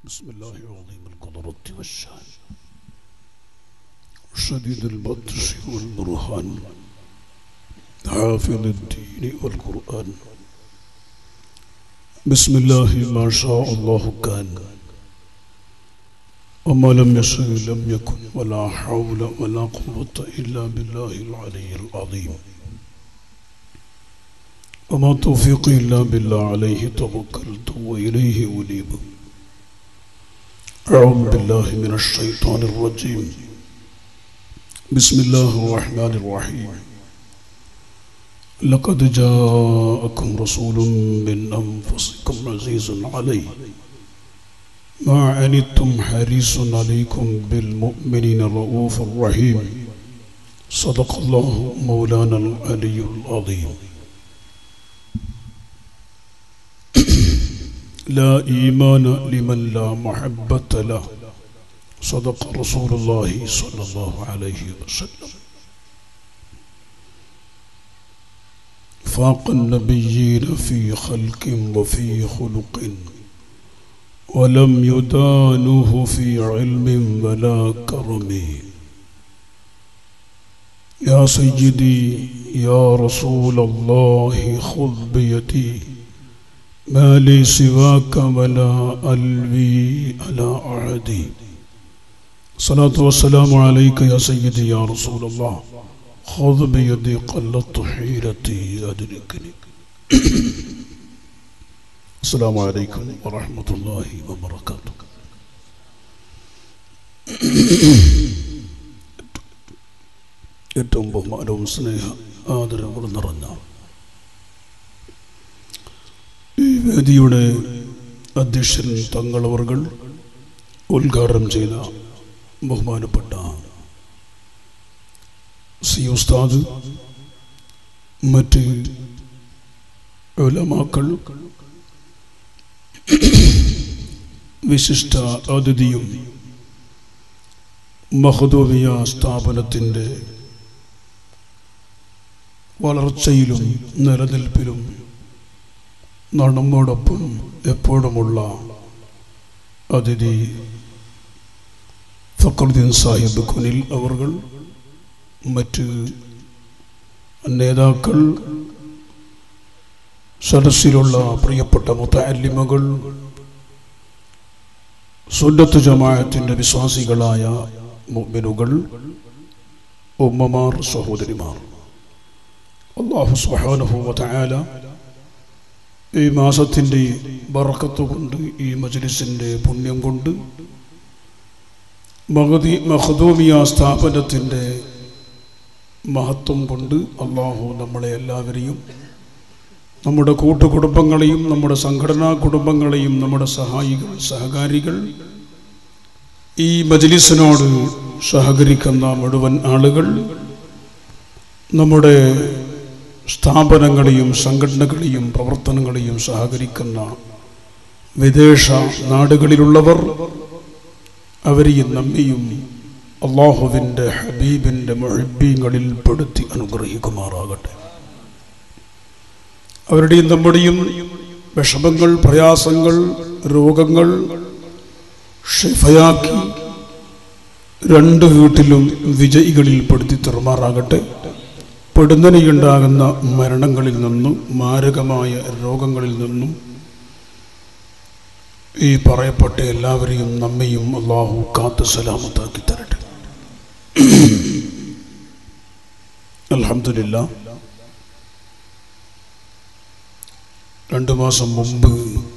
بسم الله عظيم القدرة والشان شديد البطش والبرهان حافظ الدين والقرآن بسم الله ما شاء الله كان وما لم يشاء لم يكن ولا حول ولا قوة إلا بالله العلي العظيم وما توفيقي إلا بالله عليه توكلت وإليه أنيب أعوذ بالله من الشيطان الرجيم بسم الله الرحمن الرحيم لقد جاءكم رسول من أنفسكم عزيز عليه ما عنتم حريص عليكم بالمؤمنين رؤوف رحيم صدق الله مولانا العلي العظيم لا إيمان لمن لا محبة له صدق رسول الله صلى الله عليه وسلم فاق النبيين في خلق وفي خلق ولم يدانه في علم ولا كرم يا سيدي يا رسول الله خذ بيدي ما لي سواك ولا ألوي على أحد صلاة والسلام عليك يا سيدي يا رسول الله خذ بيدي قلت حيرتي أدركني السلام عليكم ورحمة الله وبركاته ഏറ്റവും ബഹുമാനവും സ്നേഹ ആദരവുകളും നിറഞ്ഞ ഈ വേദിയുടെ അധ്യക്ഷൻ തങ്ങളവർകൾ ഉദ്ഘാടനം ചെയ്ത ബഹുമാനപ്പെട്ട സി ഉസ്താദ് മറ്റ് ഉലമാക്കൾ വിശിഷ്ട അതിഥിയും മഹദൂവിയ സ്ഥാപനത്തിൻ്റെ വളർച്ചയിലും നിലനിൽപ്പിലും നമ്മോടൊപ്പം എപ്പോഴുമുള്ള അതിഥി ഫക്രുദ്ദീൻ സാഹിബ് കുനിൽ അവർകൾ മറ്റ് നേതാക്കൾ സദസ്സിലുള്ള പ്രിയപ്പെട്ട മുത്തല്ലിമകൾ സുന്നത്ത് ജമാഅത്തിൻ്റെ വിശ്വാസികളായ മുഅ്മിനുകൾ ഉമ്മമാർ സഹോദരിമാർ അള്ളാഹു സുബ്ഹാനഹു വതആല ഈ മാസത്തിൻ്റെ ബറക്കത്ത് കൊണ്ട് ഈ മജ്ലിസിൻ്റെ പുണ്യം കൊണ്ട് മഹദി മഹദൂമിയ സ്ഥാപനത്തിൻ്റെ മഹത്വം കൊണ്ട് അള്ളാഹു നമ്മളെ എല്ലാവരെയും നമ്മുടെ കൂട്ടുകുടുംബങ്ങളെയും നമ്മുടെ സംഘടനാ കുടുംബങ്ങളെയും നമ്മുടെ സഹായികൾ സഹകാരികൾ ഈ മജ്ലിസിനോട് സഹകരിക്കുന്ന മുഴുവൻ ആളുകൾ നമ്മുടെ സ്ഥാപനങ്ങളെയും സംഘടനകളെയും പ്രവർത്തനങ്ങളെയും സഹകരിക്കുന്ന വിദേശ നാടുകളിലുള്ളവർ അവരെയും നമ്മയും അള്ളാഹുവിൻ്റെ ഹബീബിൻ്റെ മൊഴിബീങ്ങളിൽ പെടുത്തി അനുഗ്രഹിക്കുമാറാകട്ടെ അവരുടെയും നമ്മുടെയും വിഷമങ്ങൾ പ്രയാസങ്ങൾ രോഗങ്ങൾ ഷിഫയാക്കി രണ്ട് വീട്ടിലും വിജയികളിൽ പെടുത്തി തെറുമാറാകട്ടെ പെടുന്നനെയുണ്ടാകുന്ന മരണങ്ങളിൽ നിന്നും മാരകമായ രോഗങ്ങളിൽ നിന്നും ഈ പറയപ്പെട്ട എല്ലാവരെയും നമ്മയും അള്ളാഹു കാത്തു സലാമത്താക്കി തരട്ടെ അലഹമില്ല രണ്ടു മാസം മുമ്പ്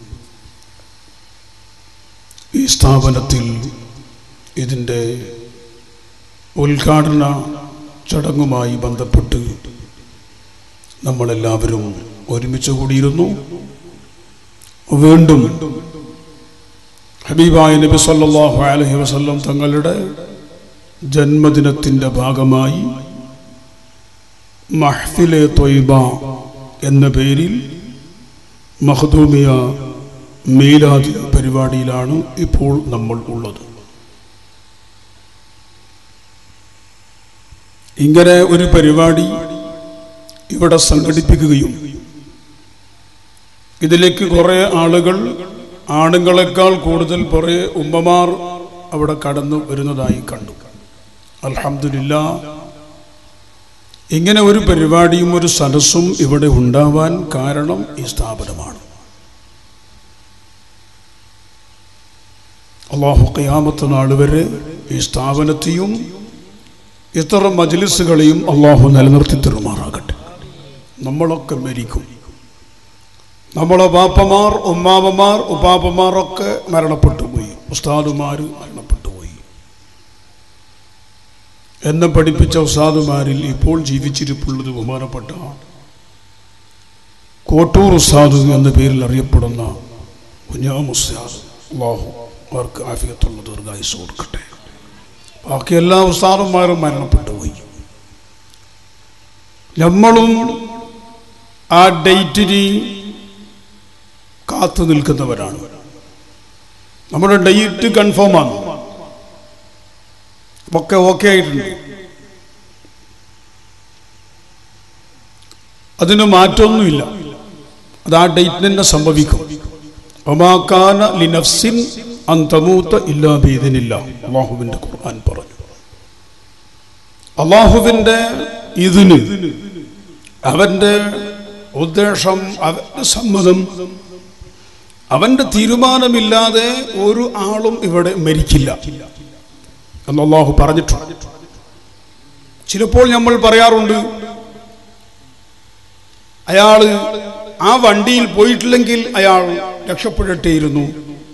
ഈ സ്ഥാപനത്തിൽ ഇതിൻ്റെ ഉദ്ഘാടന ചടങ്ങുമായി ബന്ധപ്പെട്ട് നമ്മളെല്ലാവരും ഒരുമിച്ച് കൂടിയിരുന്നു വീണ്ടും ഹബീബായ നബി സല്ലല്ലാഹു അലൈഹി വസല്ലം തങ്ങളുടെ ജന്മദിനത്തിൻ്റെ ഭാഗമായി മഹ്ഫിലെ തൊയ്ബ എന്ന പേരിൽ മഹദൂമിയ മീലാദ് പരിപാടിയിലാണ് ഇപ്പോൾ നമ്മൾ ഉള്ളത് ഇങ്ങനെ ഒരു പരിപാടി ഇവിടെ സംഘടിപ്പിക്കുകയും ഇതിലേക്ക് കുറേ ആളുകൾ ആണുങ്ങളെക്കാൾ കൂടുതൽ കുറേ ഉമ്മമാർ അവിടെ കടന്നു വരുന്നതായി കണ്ടു അൽഹംദുലില്ല ഇങ്ങനെ ഒരു പരിപാടിയും ഒരു സദസ്സും ഇവിടെ ഉണ്ടാവാൻ കാരണം ഈ സ്ഥാപനമാണ് അള്ളാഹു ഖിയാമത്ത് നാൾ വരെ ഈ സ്ഥാപനത്തെയും ഇത്തരം മജ്ലിസുകളെയും അള്ളാഹു നിലനിർത്തി തരുമാറാകട്ടെ നമ്മളൊക്കെ മരിക്കും നമ്മളെ ബാപ്പമാർ ഉമ്മാവമാർ ഉപ്പാപ്പമാർ ഒക്കെ മരണപ്പെട്ടു പോയി ഉസ്താദുമാർ മരണപ്പെട്ടു പോയി എന്നെ പഠിപ്പിച്ച ഉസ്താദുമാരിൽ ഇപ്പോൾ ജീവിച്ചിരിപ്പുള്ളത് ബഹുമാനപ്പെട്ട കോട്ടൂർ ഉസ്താദ് എന്ന പേരിൽ അറിയപ്പെടുന്ന കുഞ്ഞാം ഉസ്താദ് അള്ളാഹു അവർക്ക് ആഫിയത്തുള്ള ദീർഘായുസ് കൊടുക്കട്ടെ ബാക്കി എല്ലാ ഉസ്താദന്മാരും മരണപ്പെട്ടു പോയി നമ്മളും ആ ഡേറ്റിന് കാത്തു നിൽക്കുന്നവരാണ് നമ്മുടെ ഡേറ്റ് കൺഫേം ആണ് ഒക്കെ ഓക്കെ ആയിട്ടുണ്ട് അതിന് മാറ്റമൊന്നുമില്ല അത് ആ ഡേറ്റിന് തന്നെ സംഭവിക്കും ഒമാക്കാന ലിനഫ്സിൻ അന്തമൂത്ത ഇല്ലാ ഭീതിനില്ല അള്ളാഹുവിന്റെ ഖുർആൻ പറഞ്ഞു അള്ളാഹുവിന്റെ ഇതിന് അവന്റെ ഉദ്ദേശം അവന്റെ സമ്മതം അവന്റെ തീരുമാനമില്ലാതെ ഒരു ആളും ഇവിടെ മരിക്കില്ല എന്ന് അള്ളാഹു പറഞ്ഞിട്ടുണ്ട് ചിലപ്പോൾ നമ്മൾ പറയാറുണ്ട് അയാള് ആ വണ്ടിയിൽ പോയിട്ടില്ലെങ്കിൽ അയാൾ രക്ഷപ്പെടട്ടേയിരുന്നു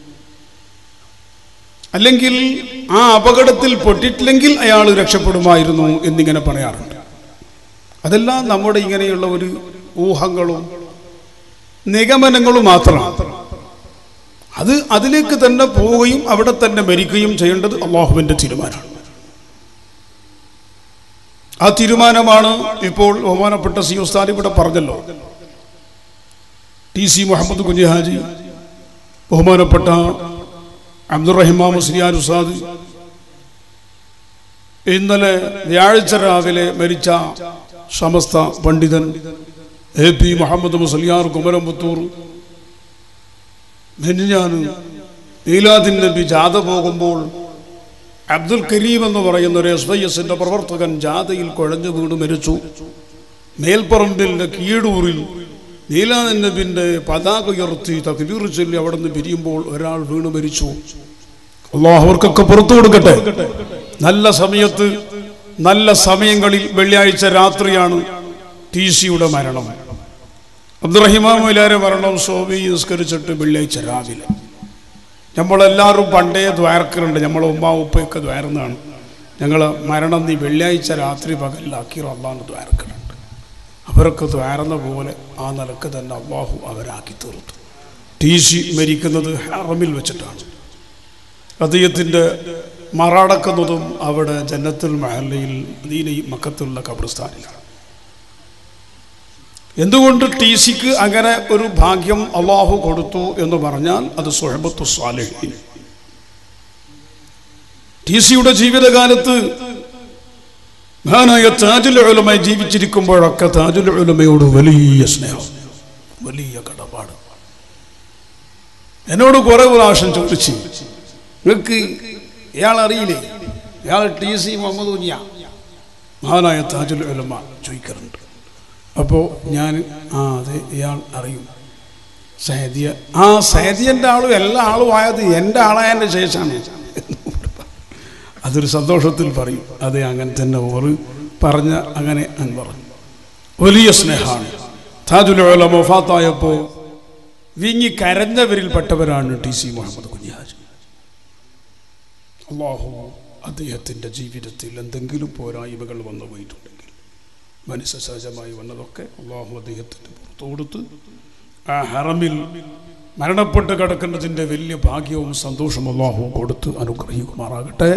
അല്ലെങ്കിൽ ആ അപകടത്തിൽ പൊട്ടിട്ടില്ലെങ്കിൽ അയാൾ രക്ഷപ്പെടുമായിരുന്നു എന്നിങ്ങനെ പറയാറുണ്ട് അതെല്ലാം നമ്മുടെ ഇങ്ങനെയുള്ള ഒരു ഊഹങ്ങളും നിഗമനങ്ങളും മാത്രമാണ് അത് അതിലേക്ക് തന്നെ പോവുകയും അവിടെ തന്നെ മരിക്കുകയും ചെയ്യേണ്ടത് അള്ളാഹുവിന്റെ തീരുമാനമാണ് ആ തീരുമാനമാണ് ഇപ്പോൾ ബഹുമാനപ്പെട്ട സി ഉസ്താദ് ഇവിടെ പറഞ്ഞല്ലോ ടി സി മുഹമ്മദ് കുഞ്ഞിഹാജി ബഹുമാനപ്പെട്ട അബ്ദുറഹിമാ മുസ്ലിയാർ ഉസ്താദ് ഇന്നലെ വ്യാഴാഴ്ച രാവിലെ മരിച്ച സമസ്ത പണ്ഡിതൻ എ പി മുഹമ്മദ് മുസ്ലിയാർ കുമരമ്പത്തൂർ മെനിഞ്ഞാന് നീലാദിൻ നബി ജാഥ പോകുമ്പോൾ അബ്ദുൽ കരീം എന്ന് പറയുന്ന ഒരു എസ് വൈ എസിന്റെ പ്രവർത്തകൻ ജാഥയിൽ കുഴഞ്ഞു വീണ് മരിച്ചു മേൽപ്പറമ്പിന്റെ കീഴൂരിൽ നീലാദിൻ നബിന്റെ പതാക ഉയർത്തി തക്ബീർ ചൊല്ലി അവിടെ നിന്ന് പിരിയുമ്പോൾ ഒരാൾ വീണ് മരിച്ചു അള്ളാഹ് അവർക്കൊക്കെ പുറത്തു കൊടുക്കട്ടെ നല്ല സമയത്ത് നല്ല സമയങ്ങളിൽ വെള്ളിയാഴ്ച രാത്രിയാണ് ടി സിയുടെ മരണം അബ്ദുറഹിമാമിലാരെ മരണം സോബി നിസ്കരിച്ചിട്ട് വെള്ളിയാഴ്ച രാവിലെ നമ്മളെല്ലാവരും പണ്ടേ ദ്വാരക്കറുണ്ട് നമ്മളെ ഉമ്മ ഉപ്പയൊക്കെ ദ്വാരുന്നതാണ് ഞങ്ങൾ മരണം നീ വെള്ളിയാഴ്ച രാത്രി പകലിലാക്കി അള്ളാഹ് ദ്വാരക്കറുണ്ട് അവരൊക്കെ ദ്വാരുന്ന പോലെ ആ നിലക്ക് തന്നെ അള്ളാഹു അവരാക്കി തീർത്തു ടി സി മരിക്കുന്നത് ഹറമിൽ വെച്ചിട്ടാണ് അദ്ദേഹത്തിൻ്റെ മറടക്കുന്നതും അവിടെ ജന്നത്തുൽ മഹല്ലയിൽ മദീനയും മക്കത്തുള്ള ഖബർസ്ഥാനിലാണ് എന്തുകൊണ്ട് ടി സിക്ക് അങ്ങനെ ഒരു ഭാഗ്യം അള്ളാഹു കൊടുത്തു എന്ന് പറഞ്ഞാൽ അത് സുഹബത്തു സ്വാലിഹീൻ ടി സിയുടെ ജീവിതകാലത്ത് മഹാനായ താജുൽ ഉലമ ജീവിച്ചിരിക്കുമ്പോഴൊക്കെ താജുൽ ഉലമയോട് വലിയ സ്നേഹം വലിയ കടപ്പാട് എന്നോട് കുറെ പ്രാവശ്യം ചോദിച്ചു നിങ്ങൾക്ക് ഇയാൾ അറിയില്ലേ ഇയാൾ ടി സി മുഹമ്മദ് കുഞ്ഞ മഹാനായ താജുൽ ഉലമ ചോദിക്കാറുണ്ട് അപ്പോൾ ഞാൻ ആ അതെ ഇയാൾ അറിയും സൈദിയ ആ സൈദിയൻ്റെ ആളും എല്ലാ ആളും ആയത് എൻ്റെ ആളായതിൻ്റെ ശേഷമാണ് അതൊരു സന്തോഷത്തിൽ പറയും അതെ അങ്ങനെ തന്നെ ഓറ് പറഞ്ഞ അങ്ങനെ ഞാൻ പറഞ്ഞു വലിയ സ്നേഹമാണ് താജുൽ മൊഫാത്തായപ്പോൾ വിങ്ങി കരഞ്ഞവരിൽ പെട്ടവരാണ് ടി സി മുഹമ്മദ് കുഞ്ഞാജ് അള്ളാഹു അദ്ദേഹത്തിൻ്റെ ജീവിതത്തിൽ എന്തെങ്കിലും പോരായ്മകൾ വന്നു പോയിട്ടുണ്ടെങ്കിൽ മനുഷ്യ സഹജമായി വന്നതൊക്കെ അള്ളാഹു അദ്ദേഹത്തിന് പുറത്തു കൊടുത്ത് ആ ഹറമിൽ മരണപ്പെട്ട് കിടക്കുന്നതിൻ്റെ വലിയ ഭാഗ്യവും സന്തോഷവും അള്ളാഹു കൊടുത്ത് അനുഗ്രഹിക്കുമാറാകട്ടെ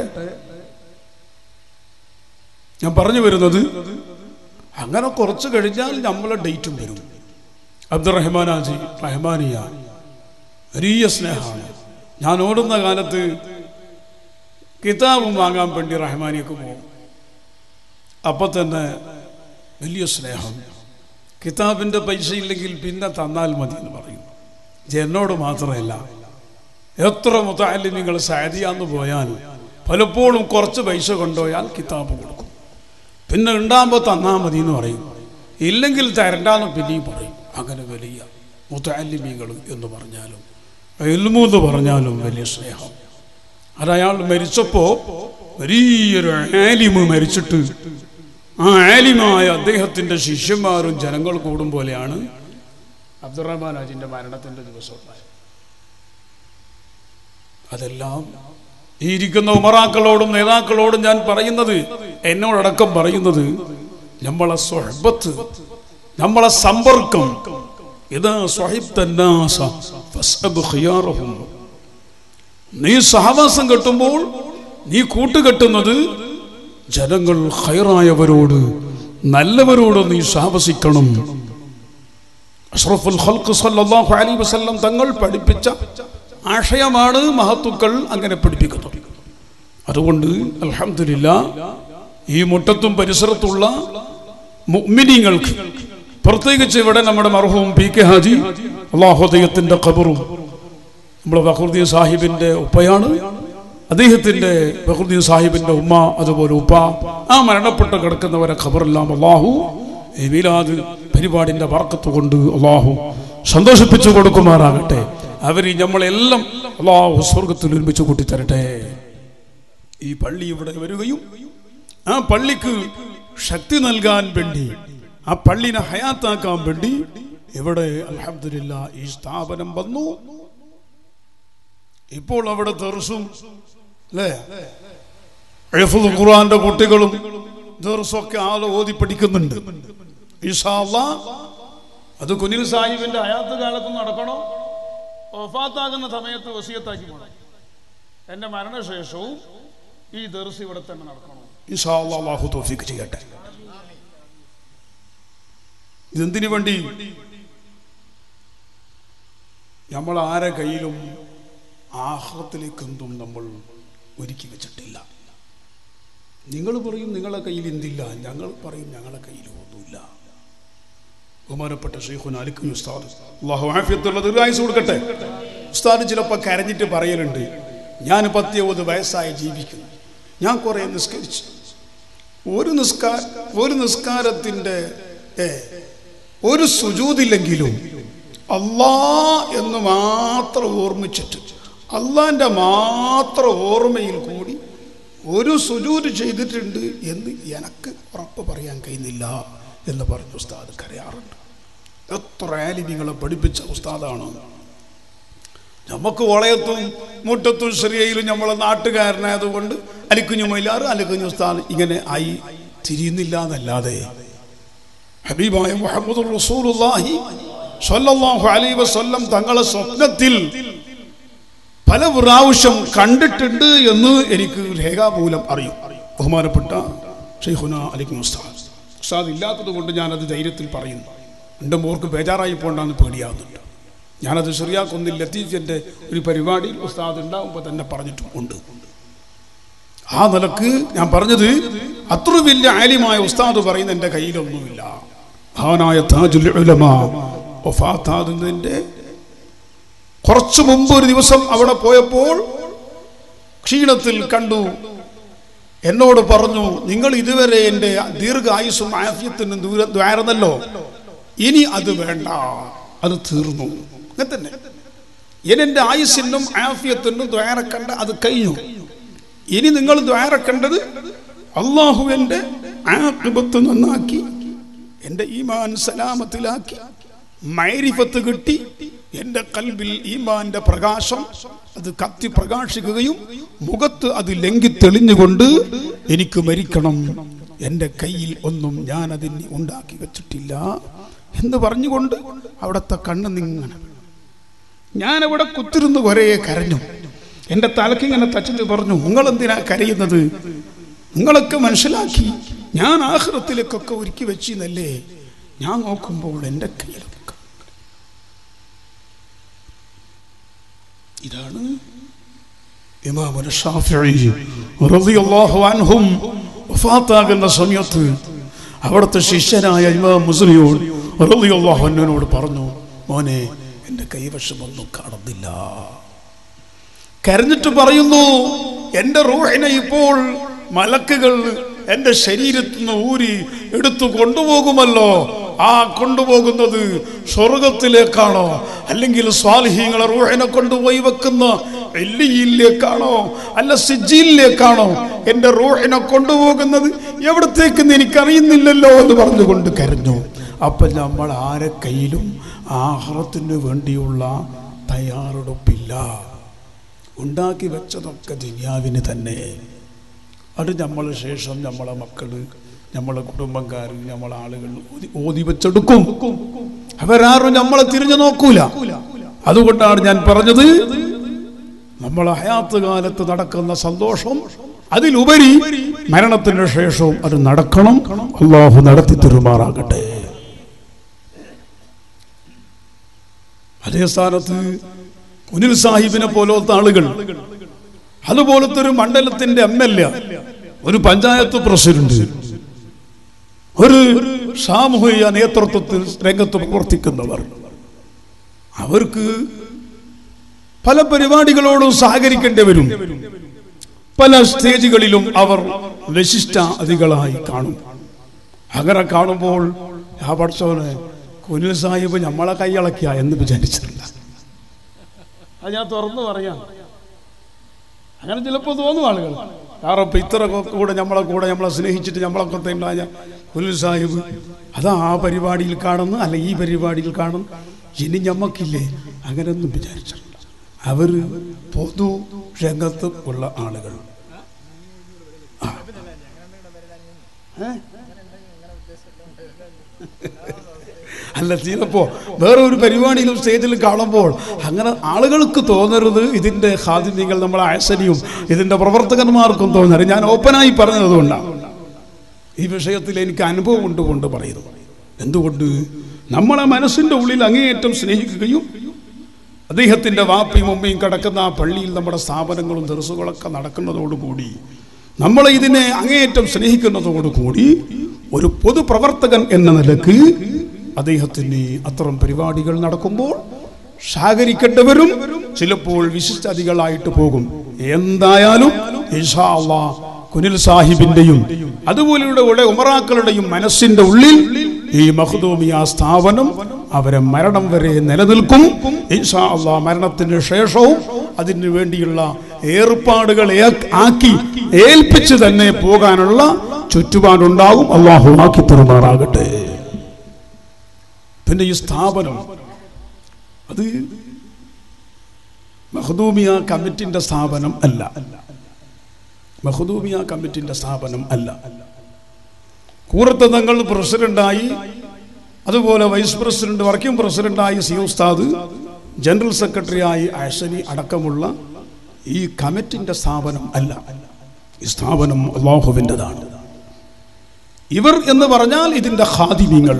ഞാൻ പറഞ്ഞു വരുന്നത് അങ്ങനെ കുറച്ച് കഴിഞ്ഞാൽ നമ്മളെ ഡേറ്റും വരും അബ്ദുറഹ്മാനാജി റഹ്മാനിയ വലിയ സ്നേഹമാണ് ഞാൻ ഓടുന്ന കാലത്ത് കിതാബും വാങ്ങാൻ വേണ്ടി റഹ്മാനിയൊക്കെ പോകും അപ്പൊ തന്നെ വലിയ സ്നേഹം കിതാബിൻ്റെ പൈസ ഇല്ലെങ്കിൽ പിന്നെ തന്നാൽ മതി എന്ന് പറയും ഇത് എന്നോട് മാത്രമല്ല എത്ര മുത്താലിമിങ്ങൾ സാരിയാന്ന് പോയാൽ പലപ്പോഴും കുറച്ച് പൈസ കൊണ്ടുപോയാൽ കിതാബ് കൊടുക്കും പിന്നെ ഉണ്ടാകുമ്പോൾ തന്നാൽ മതി എന്ന് പറയും ഇല്ലെങ്കിൽ തരണ്ടാന്ന് പിന്നെയും പറയും അങ്ങനെ വലിയ മുത്താലിമികൾ എന്ന് പറഞ്ഞാലും എൽമു എന്ന് പറഞ്ഞാലും വലിയ സ്നേഹം അത് അയാൾ മരിച്ചപ്പോൾ വലിയൊരു ആലിമ് മരിച്ചിട്ട് ആ ആലിമായ അദ്ദേഹത്തിൻ്റെ ശിഷ്യന്മാരും ജനങ്ങൾ കൂടും പോലെയാണ് അബ്ദുറഹ്മാൻ അജിൻ്റെ മരണത്തിൻ്റെ ദിവസം ഉണ്ടായത് അതെല്ലാം ഈ ഇരിക്കുന്ന ഉമറാക്കളോടും നേതാക്കളോടും ഞാൻ പറയുന്നത് എന്നോടടക്കം പറയുന്നത് നമ്മളെ സ്വഹബത്ത് നമ്മളെ സമ്പർക്കം ഇത് സ്വഹിബ്തന്നാസ ഫസ്അബ് ഖിയാറഹും നീ സഹവാസം കെട്ടുമ്പോൾ നീ കൂട്ടുകെട്ടുന്നത് ജനങ്ങൾ ഹൈറായവരോട് നല്ലവരോട് നീ സഹവസിക്കണം അഷ്റഫുൽ ഖൽഖ് സല്ലല്ലാഹു അലൈഹി വസല്ലം തങ്ങൾ പഠിപ്പിച്ച ആശയമാണ് മഹത്തുക്കൾ അങ്ങനെ പഠിപ്പിക്കുന്നത് അതുകൊണ്ട് അൽഹംദുലില്ല ഈ മുട്ടത്തും പരിസരത്തുള്ള മുഅ്മിനീങ്ങൾക്ക് പ്രത്യേകിച്ച് ഇവിടെ നമ്മുടെ മർഹൂം പി കെ ഹാജി അള്ളാഹുദയത്തിന്റെ ഖബറും നമ്മുടെ ബഹുദ്ദീൻ സാഹിബിന്റെ ഉപ്പയാണ് അദ്ദേഹത്തിന്റെ ബഹുദ്ദീൻ സാഹിബിന്റെ ഉമ്മ അതുപോലെ ഉപ്പ ആ മരണപ്പെട്ട് കിടക്കുന്നവരെ ഖബറെല്ലാം അള്ളാഹു ഈ മീലാദ് പരിപാടിന്റെ വർക്കത്ത് കൊണ്ട് അള്ളാഹു സന്തോഷിപ്പിച്ചു കൊടുക്കുമാറാകട്ടെ അവർ നമ്മളെല്ലാം അള്ളാഹു സ്വർഗത്തിൽ ഒരുമിച്ച് കൂട്ടിത്തരട്ടെ ഈ പള്ളി ഇവിടെ വരികയും ആ പള്ളിക്ക് ശക്തി നൽകാൻ വേണ്ടി ആ പള്ളിനെ ഹയാത്താക്കാൻ വേണ്ടി ഇവിടെ അലഹമില്ല ഈ സ്ഥാപനം വന്നു ഇപ്പോൾ അവിടെ തെർസും അല്ലേ ഹൈഫുൽ ഖുർആന്റെ കുട്ടികളും ദർസൊക്കെ ആള് ഓതി പഠിക്കുന്നുണ്ട് ഇൻഷാ അല്ലാ അത് കുനിൽ സാഹിബിന്റെ ഹയാത്ത് കാലത്ത് നടക്കണോ ഒഫാത്താകുന്ന സമയത്ത് വസിയത്താക്കി പോകണം എന്റെ മരണശേഷവും ഈ ദർസ് ഇവിടെ തന്നെ നടക്കണം ഇൻഷാ അല്ലാ അല്ലാഹു തൗഫീഖ് ചെയ്യട്ടെ ഇതെന്തിനു വേണ്ടി നമ്മൾ ആരെ കയ്യിലും ആഹ്ലത്തിലേക്കെന്തും നമ്മൾ ഒരുക്കി വെച്ചിട്ടില്ല നിങ്ങൾ പറയും നിങ്ങളെ കയ്യിൽ എന്തില്ല ഞങ്ങൾ പറയും ഞങ്ങളെ കയ്യിൽ ഒന്നുമില്ല ബഹുമാനപ്പെട്ട ഷെയ്ഖുൻ അലിഖുൻ ഉസ്താദ് അള്ളാഹു ആഫിയത്തുള്ള ദീർഘായുസ് കൊടുക്കട്ടെ ഉസ്താദ് ചിലപ്പോൾ കരഞ്ഞിട്ട് പറയലുണ്ട് ഞാൻ പത്തിയൊന്ന് വയസ്സായി ജീവിക്കുന്നു ഞാൻ കുറേ നിസ്കരിച്ചു ഒരു നിസ്കാര ഒരു നിസ്കാരത്തിൻ്റെ ഏ, ഒരു സുജൂതില്ലെങ്കിലും അള്ളാ എന്ന് മാത്രം ഓർമ്മിച്ചിട്ട് അള്ളാന്റെ മാത്രം ഓർമ്മയിൽ കൂടി ഒരു സുജൂത് ചെയ്തിട്ടുണ്ട് എന്ന് എനിക്ക് ഉറപ്പ് പറയാൻ കഴിയുന്നില്ല എന്ന് പറഞ്ഞ് ഉസ്താദ് കരയാറുണ്ട് എത്ര ആലിമികളെ പഠിപ്പിച്ച ഉസ്താദാണ് നമുക്ക് വളയത്തും മുട്ടത്തും ശ്രീയിലും നമ്മളെ നാട്ടുകാരനായതുകൊണ്ട് അലിക്കുഞ്ഞു മൈലാറ് അലിക്കുഞ്ഞു ഉസ്താദ് ഇങ്ങനെ ആയി തിരിയുന്നില്ല എന്നല്ലാതെ ഹബീബായ മുഹമ്മദ് റസൂലുള്ളാഹി സ്വല്ലല്ലാഹു അലൈഹി വസല്ലം തങ്ങളെ സ്വപ്നത്തിൽ പല പ്രാവശ്യം കണ്ടിട്ടുണ്ട് എന്ന് എനിക്ക് രേഖാമൂലം അറിയും ബഹുമാനപ്പെട്ട ഷെയ്ഖുന അലിഖ് ഉസ്താദ് ഉസ്താദ് ഇല്ലാത്തത് കൊണ്ട് ഞാനത് ധൈര്യത്തിൽ പറയുന്നു എൻ്റെ മോർക്ക് ബേജാറായി പോകണ്ടെന്ന് പേടിയാവുന്നുണ്ട് ഞാനത് ചെറിയാക്കൊന്നിൽ ലത്തീഫിൻ്റെ ഒരു പരിപാടിയിൽ ഉസ്താദ് ഉണ്ടാകുമ്പോൾ തന്നെ പറഞ്ഞിട്ടും ഉണ്ട് ആ നിലക്ക് ഞാൻ പറഞ്ഞത് അത്ര വലിയ ആലിമായ ഉസ്താദ് പറയുന്ന എൻ്റെ കയ്യിലൊന്നുമില്ല മഹാനായ താജുൽ ഉലമ വഫാത്താകുന്നതിൻ്റെ കുറച്ചു മുമ്പ് ഒരു ദിവസം അവിടെ പോയപ്പോൾ ക്ഷീണത്തിൽ കണ്ടു എന്നോട് പറഞ്ഞു നിങ്ങൾ ഇതുവരെ എൻ്റെ ദീർഘായുസും ആഫ്യത്തിനും ദൂര ദ്വാരന്നല്ലോ ഇനി അത് വേണ്ട അത് തീർന്നു അങ്ങനെ തന്നെ ഇനി എൻ്റെ ആയുസിനും ആഫ്യത്തിനും ദ്വാരക്കണ്ട അത് കഴിഞ്ഞു ഇനി നിങ്ങൾ ദ്വാരക്കേണ്ടത് അള്ളാഹുവിൻ്റെ ആക്രിപത്ത് നന്നാക്കി എൻ്റെ ഈമാൻ സലാമത്തിലാക്കി മൈരിഫത്ത് കിട്ടി എൻ്റെ കൽബിൽ ഈമാന്റെ പ്രകാശം അത് കത്തി പ്രകാശിക്കുകയും മുഖത്ത് അത് ലംഘി തെളിഞ്ഞുകൊണ്ട് എനിക്ക് മരിക്കണം എൻ്റെ കയ്യിൽ ഒന്നും ഞാൻ അതിന് ഉണ്ടാക്കി വെച്ചിട്ടില്ല എന്ന് പറഞ്ഞുകൊണ്ട് അവിടുത്തെ കണ്ണ് നിങ്ങനെ ഞാൻ അവിടെ കുത്തിരുന്ന് കുറേ കരഞ്ഞു എൻ്റെ തലക്കിങ്ങനെ തച്ചിട്ട് പറഞ്ഞു നിങ്ങൾ എന്തിനാ കരയുന്നത് നിങ്ങളൊക്കെ മനസ്സിലാക്കി ഞാൻ ആഹ്റത്തിലേക്കൊക്കെ ഒരുക്കി വെച്ചിന്നല്ലേ ഞാൻ നോക്കുമ്പോൾ എൻ്റെ കയ്യിൽ ഇതാണ് ഇമാമുന ഷാഫിഈ റളിയല്ലാഹു അൻഹും വഫാത്താകുന്ന സമയത്ത് അവിടുത്തെ ശിഷ്യനായ ഇമാം മുസ്ലിയോട് റളിയല്ലാഹു അൻഹുവിനോട് പറഞ്ഞു മോനെ എൻ്റെ കൈവശമൊന്നും കാണുന്നില്ല കരഞ്ഞിട്ട് പറയുന്നു എന്റെ റൂഹിനെ ഇപ്പോൾ മലക്കുകൾ എന്റെ ശരീരത്തിൽ നിന്ന് ഊരി എടുത്തു കൊണ്ടുപോകുമല്ലോ ആ കൊണ്ടുപോകുന്നത് സ്വർഗത്തിലേക്കാണോ അല്ലെങ്കിൽ സ്വാലിഹീങ്ങളെ റൂഹിനെ കൊണ്ടുപോയി വെക്കുന്ന എല്ലിയിലേക്കാണോ അല്ല സിജിയിലേക്കാണോ എന്റെ റൂഹിനെ കൊണ്ടുപോകുന്നത് എവിടത്തേക്കെന്ന് എനിക്കറിയുന്നില്ലല്ലോ എന്ന് പറഞ്ഞുകൊണ്ട് കരഞ്ഞു അപ്പൊ നമ്മൾ ആരെ കയ്യിലും ആഹാരത്തിന് വേണ്ടിയുള്ള തയ്യാറെടുപ്പില്ല ഉണ്ടാക്കി വെച്ചതൊക്കെ ദുനിയാവിന് തന്നെ അത് നമ്മൾ ശേഷം നമ്മളെ മക്കള് നമ്മളെ കുടുംബക്കാർ നമ്മളെ ആളുകൾ ഓതി- ഓതി വെച്ചെടുക്കും അവരാരും നമ്മളെ തിരിഞ്ഞു നോക്കൂല അതുകൊണ്ടാണ് ഞാൻ പറഞ്ഞത് നമ്മളെ ഹയാത്ത് കാലത്ത് നടക്കുന്ന സന്തോഷം അതിലുപരി മരണത്തിന് ശേഷവും അത് നടക്കണം അള്ളാഹു നടത്തി തെരുമാറാകട്ടെ അതേ സ്ഥാനത്ത് കുനിൽ സാഹിബിനെ പോലത്തെ ആളുകൾ അതുപോലത്തെ ഒരു മണ്ഡലത്തിന്റെ എം എൽ എ ഒരു പഞ്ചായത്ത് പ്രസിഡന്റ് ഒരു സാമൂഹിക നേതൃത്വത്തിൽ രംഗത്ത് പ്രവർത്തിക്കുന്നവർ അവർക്ക് പല പരിപാടികളോടും സഹകരിക്കേണ്ടി വരും പല സ്റ്റേജുകളിലും അവർ വിശിഷ്ട അതികളായി കാണും അങ്ങനെ കാണുമ്പോൾ ആ പഠിച്ചവന് കുനിൽ സാഹിബ് നമ്മളെ കൈയളക്കിയ എന്ന് വിചാരിച്ചിട്ടില്ല അത് ഞാൻ തുറന്നു പറയാം അങ്ങനെ ചിലപ്പോൾ തോന്നും ആളുകൾ കാരണം ഇപ്പൊ ഇത്ര കൂടെ നമ്മളെ കൂടെ നമ്മളെ സ്നേഹിച്ചിട്ട് നമ്മളൊക്കെ ഉണ്ടായ കുനിൽ സാഹിബ് അതാ ആ പരിപാടിയിൽ കാണുന്നു അല്ല ഈ പരിപാടിയിൽ കാണുന്നു ഇനി ഞമ്മക്കില്ലേ അങ്ങനെയൊന്നും വിചാരിച്ചിട്ടില്ല അവര് പൊതു രംഗത്ത് ഉള്ള ആളുകൾ ആ. ഏ? അല്ല ചിലപ്പോ വേറെ ഒരു പരിപാടിയിലും സ്റ്റേജിൽ കാണുമ്പോൾ അങ്ങനെ ആളുകൾക്ക് തോന്നരുത് ഇതിന്റെ ഹാദിന്യങ്ങൾ നമ്മളെ ആശനിയും ഇതിന്റെ പ്രവർത്തകന്മാർക്കും തോന്നരുത് ഞാൻ ഓപ്പനായി പറഞ്ഞതുകൊണ്ടാണ് ഈ വിഷയത്തിൽ എനിക്ക് അനുഭവം ഉണ്ട് കൊണ്ട് പറയുന്നു എന്തുകൊണ്ട് നമ്മളെ മനസ്സിന്റെ ഉള്ളിൽ അങ്ങേയറ്റം സ്നേഹിക്കുകയും അദ്ദേഹത്തിന്റെ വാപ്പയും ഉമ്മയും കിടക്കുന്ന ആ പള്ളിയിൽ നമ്മുടെ സ്ഥാപനങ്ങളും ദർസുകളൊക്കെ നടക്കുന്നതോടുകൂടി നമ്മൾ ഇതിനെ അങ്ങേയറ്റം സ്നേഹിക്കുന്നതോടുകൂടി ഒരു പൊതുപ്രവർത്തകൻ എന്ന നിലക്ക് അദ്ദേഹത്തിന് അത്തരം പരിപാടികൾ നടക്കുമ്പോൾ സഹകരിക്കേണ്ടവരും ചിലപ്പോൾ വിശിഷ്ടാതികളായിട്ട് പോകും എന്തായാലും ഇൻഷാ അള്ളാ കുനിൽ സാഹിബിന്റെയും അതുപോലെയുള്ള ഇവിടെ ഉമറാക്കളുടെയും മനസ്സിന്റെ ഉള്ളിൽ ഈ മഹദൂമിയ സ്ഥാപനം അവരെ മരണം വരെ നിലനിൽക്കും ഇൻഷാ അള്ളാ മരണത്തിന് ശേഷവും അതിനു വേണ്ടിയുള്ള ഏർപ്പാടുകൾ ഏ- ആക്കി ഏൽപ്പിച്ച് തന്നെ പോകാനുള്ള ചുറ്റുപാടുണ്ടാകും അള്ളാഹു ആക്കി തരുമാറാകട്ടെ പിന്നെ ഈ സ്ഥാപനം അത് മഹദൂമിയ കമ്മിറ്റിന്റെ സ്ഥാപനം അല്ല മഹദൂമിയ കമ്മിറ്റിന്റെ സ്ഥാപനം അല്ല കൂറത്ത് തങ്ങൾ പ്രസിഡന്റായി അതുപോലെ വൈസ് പ്രസിഡന്റ് വർക്കിംഗ് പ്രസിഡന്റായി സി ഉസ്താദ് ജനറൽ സെക്രട്ടറിയായി അഷനി അടക്കമുള്ള ഈ കമ്മിറ്റിന്റെ സ്ഥാപനം അല്ല ഈ സ്ഥാപനം അള്ളാഹുവിൻ്റെതാണ് ഇവർ എന്ന് പറഞ്ഞാൽ ഇതിന്റെ ഖാദിമീങ്ങൾ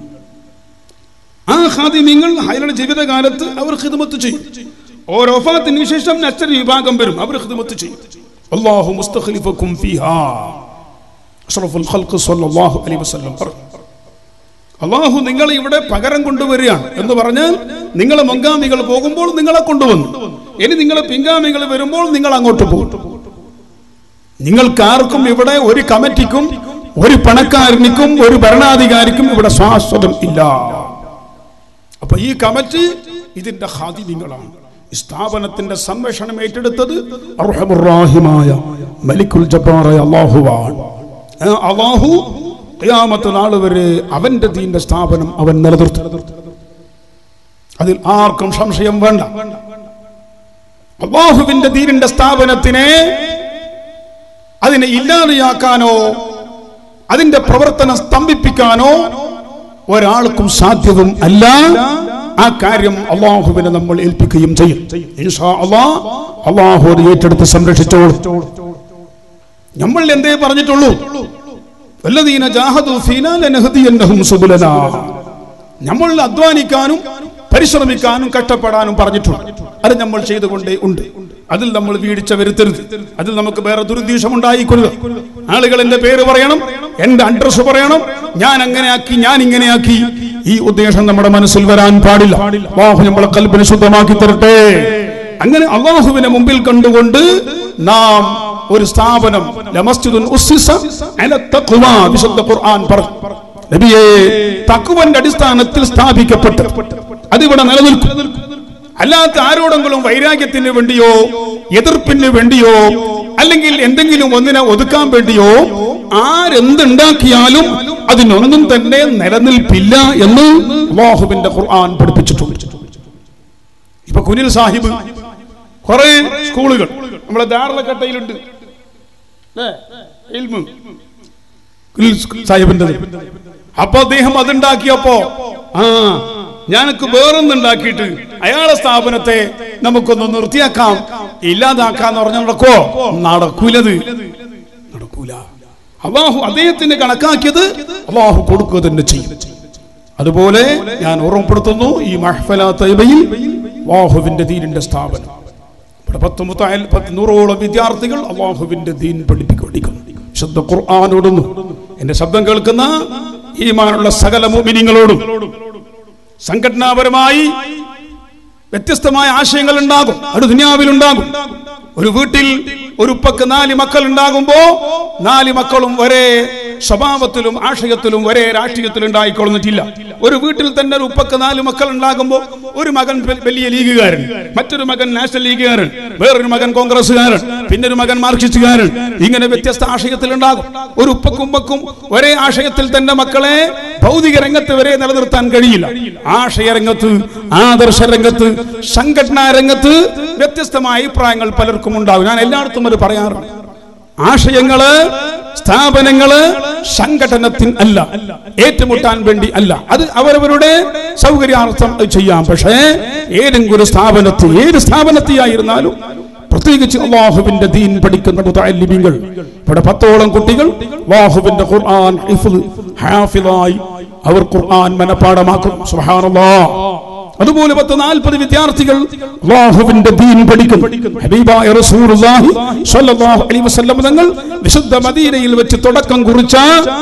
ആ ഖാദിമീങ്ങൾ അയാളുടെ ജീവിതകാലത്ത് അവർ ഖിദ്മത്ത് ചെയ്യും ഓരോ വഫാത്തിന് ശേഷം നഷ്ട വിഭാഗം വരും അവർ ഖിദ്മത്ത് ചെയ്യും അല്ലാഹു മുസ്തഖലിഫക്കും ഫീഹാ അഷ്റഫുൽ ഖൽഖ് സ്വല്ലല്ലാഹു അലൈഹി വസല്ലം പറഞ്ഞു അള്ളാഹു നിങ്ങളെ ഇവിടെ പകരം കൊണ്ടുവരികയാണ് എന്ന് പറഞ്ഞാൽ നിങ്ങളെ മുൻഗാമികൾ പോകുമ്പോൾ നിങ്ങളെ കൊണ്ടുവന്നു ഇനി നിങ്ങളെ പിൻഗാമികൾ വരുമ്പോൾ നിങ്ങൾ അങ്ങോട്ട് പോകും നിങ്ങൾക്കാർക്കും ഇവിടെ ഒരു കമ്മിറ്റിക്കും ഒരു പണക്കാരനിക്കും ഒരു ഭരണാധികാരിക്കും ഇവിടെ ശാശ്വതം ഇല്ല അപ്പൊ ഈ കമ്മിറ്റി ഇതിന്റെ ഹാദിമ്യങ്ങളാണ് ഈ സ്ഥാപനത്തിന്റെ സംരക്ഷണം ഏറ്റെടുത്തത് അർഹമുറാഹിമായ മലിക്കുൽ ജബ്ബാറായ അള്ളാഹുവാണ് ആ അള്ളാഹു ഖിയാമത്ത് നാൾ വരെ അവന്റെ ദീന്റെ സ്ഥാപനം അവൻ നിലനിർത്തും അതിൽ ആർക്കും സംശയം വേണ്ട അള്ളാഹുവിന്റെ ദീനിന്റെ സ്ഥാപനത്തിനെ അതിനെ ഇല്ലാതെയാക്കാനോ അതിന്റെ പ്രവർത്തനം സ്തംഭിപ്പിക്കാനോ ഒരാൾക്കും സാധ്യവും അല്ല ആ കാര്യം അള്ളാഹുവിനെ നമ്മൾ ഏൽപ്പിക്കുകയും ചെയ്യും ഇൻഷാ അള്ളാഹ് അള്ളാഹു അത് ഏറ്റെടുത്ത് സംരക്ഷിച്ചോളും നമ്മൾ എന്തേ പറഞ്ഞിട്ടുള്ളൂ വല്ലദീന ജാഹദു ഫീനാ ലനഹദിയന്നഹും സുബുലനാ നമ്മൾ അധ്വാനിക്കാനും പരിശ്രമിക്കാനും കഷ്ടപ്പെടാനും പറഞ്ഞിട്ടുണ്ട് അത് നമ്മൾ ചെയ്തുകൊണ്ടേ ഉണ്ട് അതിൽ നമ്മൾ വീഴ്ച വരുത്തരുത് അതിൽ നമുക്ക് വേറെ ദുരുദ്ദേശം ഉണ്ടായിക്കൊള്ളുക ആളുകൾ എന്റെ പേര് പറയണം എന്റെ അഡ്രസ് പറയണം ഞാൻ അങ്ങനെ ആക്കി ഞാൻ ഇങ്ങനെ ആക്കി ഈ ഉദ്ദേശം നമ്മുടെ മനസ്സിൽ വരാൻ പാടില്ല അല്ലാഹു നമ്മളെ കൽബിനെ ശുദ്ധമാക്കി തരട്ടെ അങ്ങനെ അള്ളാഹുവിനെ മുമ്പിൽ കണ്ടുകൊണ്ട് നാം ഒരു സ്ഥാപനം ലമസ്ജിദുൻ ഉസ്സിസ അല തഖ്വ വിശുദ്ധ ഖുർആൻ പറഞ്ഞു നബിയെ തഖ്വന്റെ അടിസ്ഥാനത്തിൽ സ്ഥാപിക്കപ്പെട്ടു അതിവിടെ നിലനിൽക്കും അല്ലാത്ത ആരോടെങ്കിലും വൈരാഗ്യത്തിന് വേണ്ടിയോ എതിർപ്പിന് വേണ്ടിയോ അല്ലെങ്കിൽ എന്തെങ്കിലും ഒന്നിനെ ഒതുക്കാൻ വേണ്ടിയോ ആരെന്തുണ്ടാക്കിയാലും അതിനൊന്നും തന്നെ നിലനിൽപ്പില്ല എന്ന് അല്ലാഹുവിന്റെ ഖുർആൻ പഠിപ്പിച്ചിട്ടുണ്ട് ഇപ്പൊ കുനിൽ സാഹിബ് കുറെ സ്കൂളുകൾ നമ്മളെ ദാർലക്കട്ടയിലുണ്ട് അല്ലേ? ഇൽമ്. കുനിൽ സാഹിബിന്റെ അപ്പൊ അദ്ദേഹം അതുണ്ടാക്കിയപ്പോ ആ ഞാനക്ക് വേറൊന്നുണ്ടാക്കിയിട്ട് അയാളെ സ്ഥാപനത്തെ നമുക്കൊന്ന് നിർത്തിയാക്കാം ഇല്ലാതാക്കാന്ന് പറഞ്ഞാൽ നടക്കോ നടക്കൂലത് നടക്കൂല അള്ളാഹു അദ്ദേഹത്തിന് കണക്കാക്കിയത് അള്ളാഹു കൊടുക്കുക തന്നെ ചെയ്യും അതുപോലെ ഞാൻ ഓർമ്മപ്പെടുത്തുന്നു ഈ മഹ്ഫല തൈബയിൽ അള്ളാഹുവിന്റെ ദീനിന്റെ സ്ഥാപനം ഇവിടെ പത്ത് മുത്തായ പത്ത് നൂറോളം വിദ്യാർത്ഥികൾ അള്ളാഹുവിന്റെ ദീൻ പഠിപ്പിക്കുന്നു ശുദ്ധ ഖുർആാനോടുന്നു എന്റെ ശബ്ദം കേൾക്കുന്ന ഈമാനുള്ള സകല മോമിനിങ്ങളോടും സംഘടനാപരമായി വ്യത്യസ്തമായ ആശയങ്ങൾ ഉണ്ടാകും അത് ദുനിയാവിൽ ഉണ്ടാകും ഒരു വീട്ടിൽ ഒരു ഉപ്പക്ക് നാല് മക്കൾ ഉണ്ടാകുമ്പോ നാല് മക്കളും ഒരേ സ്വഭാവത്തിലും ആശയത്തിലും ഒരേ രാഷ്ട്രീയത്തിലും ഉണ്ടായിക്കൊള്ളുന്നിട്ടില്ല ഒരു വീട്ടിൽ തന്നെ ഒരു ഉപ്പക്ക് നാല് മക്കൾ ഉണ്ടാകുമ്പോൾ ഒരു മകൻ വ- വലിയ ലീഗുകാരൻ മറ്റൊരു മകൻ നാഷണൽ ലീഗുകാരൻ വേറൊരു മകൻ കോൺഗ്രസ്സുകാരൻ പിന്നെ ഒരു മകൻ മാർക്സിസ്റ്റുകാരൻ ഇങ്ങനെ വ്യത്യസ്ത ആശയത്തിൽ ഉണ്ടാകും ഒരു ഉപ്പക്കും ഉപ്പക്കും ഒരേ ആശയത്തിൽ തന്നെ മക്കളെ ഭൗതിക രംഗത്ത് വരെ നിലനിർത്താൻ കഴിയില്ല ആശയ രംഗത്ത് ആദർശ രംഗത്ത് സംഘടനാ രംഗത്ത് വ്യത്യസ്തമായ അഭിപ്രായങ്ങൾ പലർക്കും ഉണ്ടാകും ഞാൻ എല്ലായിടത്തും അത് പറയാറുണ്ട് ആശയങ്ങള് സ്ഥാപനങ്ങള് സംഘടനത്തിന് അല്ല ഏറ്റുമുട്ടാൻ വേണ്ടി അല്ല അത് അവരവരുടെ സൗകര്യാർത്ഥം അത് ചെയ്യാം പക്ഷേ ഏതെങ്കിലും ഒരു സ്ഥാപനത്തിൽ ഏത് സ്ഥാപനത്തിലായിരുന്നാലും പ്രത്യേകിച്ച് അള്ളാഹുവിന്റെ ദീൻ പഠിക്കുന്ന മുതല്ലിമിങ്ങൾ ഇവിടെ പത്തോളം കുട്ടികൾ അള്ളാഹുവിന്റെ ഖുർആൻ ഹിഫ്ള്, ഹാഫിളായി അവർ ഖുർആൻ മനഃപ്പാടമാക്കും സുബ്ഹാനല്ലാഹ് അതുപോലെ പത്ത് നാൽപ്പത് വിദ്യാർത്ഥികൾ അല്ലാഹുവിന്റെ ദീൻ പഠിക്കും ഹബീബായ റസൂലുള്ളാഹി സ്വല്ലല്ലാഹു അലൈഹി വസല്ലം തങ്ങൾ വിശുദ്ധ മദീനയിൽ വെച്ച് തുടക്കം കുറിച്ച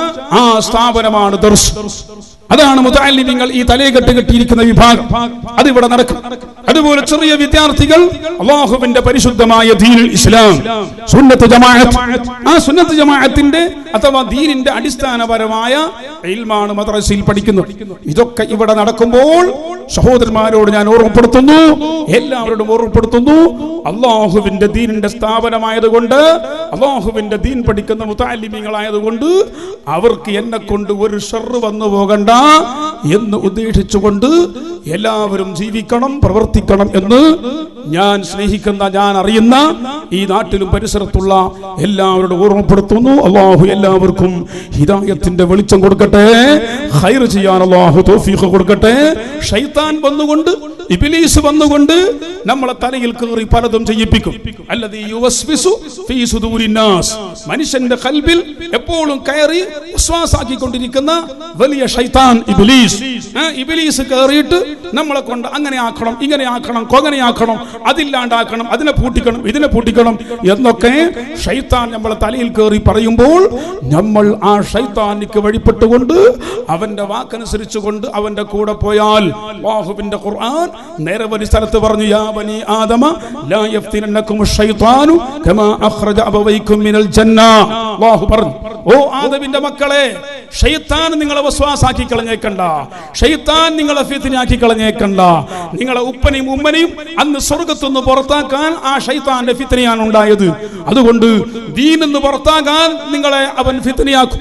ആ സ്ഥാപനമാണ് ദർസ് അതാണ് മുതല്ലിമിങ്ങൾ ഈ തലയെക്കെട്ട് കെട്ടിയിരിക്കുന്ന വിഭാഗം അതിവിടെ നടക്കും അതുപോലെ ചെറിയ വിദ്യാർത്ഥികൾ അള്ളാഹുവിന്റെ പരിശുദ്ധമായ ദീനുൽ ഇസ്ലാം സുന്നത്ത് ജമാഅത്ത് ആ സുന്നത്ത് ജമാഅത്തിന്റെ അഥവാ ദീനിന്റെ അടിസ്ഥാനപരമായ ഇൽമാണ് മദ്രസയിൽ പഠിക്കുന്നത് ഇതൊക്കെ ഇവിടെ നടക്കുമ്പോൾ സഹോദരന്മാരോട് ഞാൻ ഓർമ്മപ്പെടുത്തുന്നു എല്ലാവരോടും ഓർമ്മപ്പെടുത്തുന്നു അള്ളാഹുവിന്റെ ദീനിന്റെ സ്ഥാപനമായതുകൊണ്ട് അള്ളാഹുവിന്റെ ദീൻ പഠിക്കുന്ന മുത്താലിമ്യങ്ങളായതുകൊണ്ട് അവർക്ക് എന്നെ കൊണ്ട് ഒരു ഷെറ് വന്നു പോകണ്ട എന്ന് ഉദ്ദേശിച്ചുകൊണ്ട് എല്ലാവരും ജീവിക്കണം പ്രവർത്തിക്കണം എന്ന് ഞാൻ സ്നേഹിക്കുന്ന ഞാൻ അറിയുന്ന ഈ നാട്ടിലും പരിസരത്തുള്ള എല്ലാവരോടും ഓർമ്മപ്പെടുത്തുന്നു അള്ളാഹു എല്ലാവർക്കും ഹിദായത്തിന്റെ വെളിച്ചം കൊടുക്കട്ടെ ഹൈർ ചെയ്യാൻ അള്ളാഹു തോഫീഖ് കൊടുക്കട്ടെ ഷൈത്താൻ വന്നുകൊണ്ട് ഇബിലീസ് വന്നുകൊണ്ട് നമ്മളെ തലയിൽ കയറി പലതും ചെയ്യിപ്പിക്കും അല്ലത് യുവസ്വിസു ഫീ സുദൂരിന്നാസ് മനുഷ്യന്റെ കൽബിൽ എപ്പോഴും കയറി വിശ്വാസാക്കിക്കൊണ്ടിരിക്കുന്ന വലിയ ഷൈത്താൻ ഇബിലീസ് ആ, ഇബിലീസ് കയറിയിട്ട് നമ്മളെ കൊണ്ട് അങ്ങനെ ആക്കണം ഇങ്ങനെ ആക്കണം കൊങ്ങനെ ആക്കണം അതില്ലാണ്ടാക്കണം അതിനെ പൂട്ടിക്കണം ഇതിനെ പൂട്ടിക്കണം എന്നൊക്കെ ഷൈത്താൻ നമ്മളെ തലയിൽ കയറി പറയുമ്പോൾ നമ്മൾ ആ ഷൈത്താനിക്ക് വഴിപ്പെട്ടുകൊണ്ട് അവന്റെ വാക്കനുസരിച്ചുകൊണ്ട് അവന്റെ കൂടെ പോയാൽ വാഹുവിന്റെ ഖുർആൻ നിരവധി സ്ഥലത്ത് പറഞ്ഞു യാ ബനി ആദമ ലാ യഫ്തിനന്നകും ശൈത്താനു കമാ അഖ്റജ അബവൈക്കും മിനൽ ജന്ന അല്ലാഹു പറഞ്ഞു ഓ ആദമിന്റെ മക്കളെ ഷൈത്താൻ നിങ്ങളെ വസ്വാസാക്കി കളഞ്ഞേക്കണ്ട ഷൈത്താൻ നിങ്ങളെ ഫിത്തിനാക്കി കളഞ്ഞേക്കണ്ട നിങ്ങളെ ഉപ്പനെയും ഉമ്മനെയും അന്ന് സ്വർഗത്തുനിന്ന് പുറത്താക്കാൻ ആ ഷൈത്താന്റെ ഫിത്തനയാണ് ഉണ്ടായത് അതുകൊണ്ട് ദീനെന്ന് പുറത്താക്കാൻ നിങ്ങളെ അവൻ ഫിത്തനയാക്കും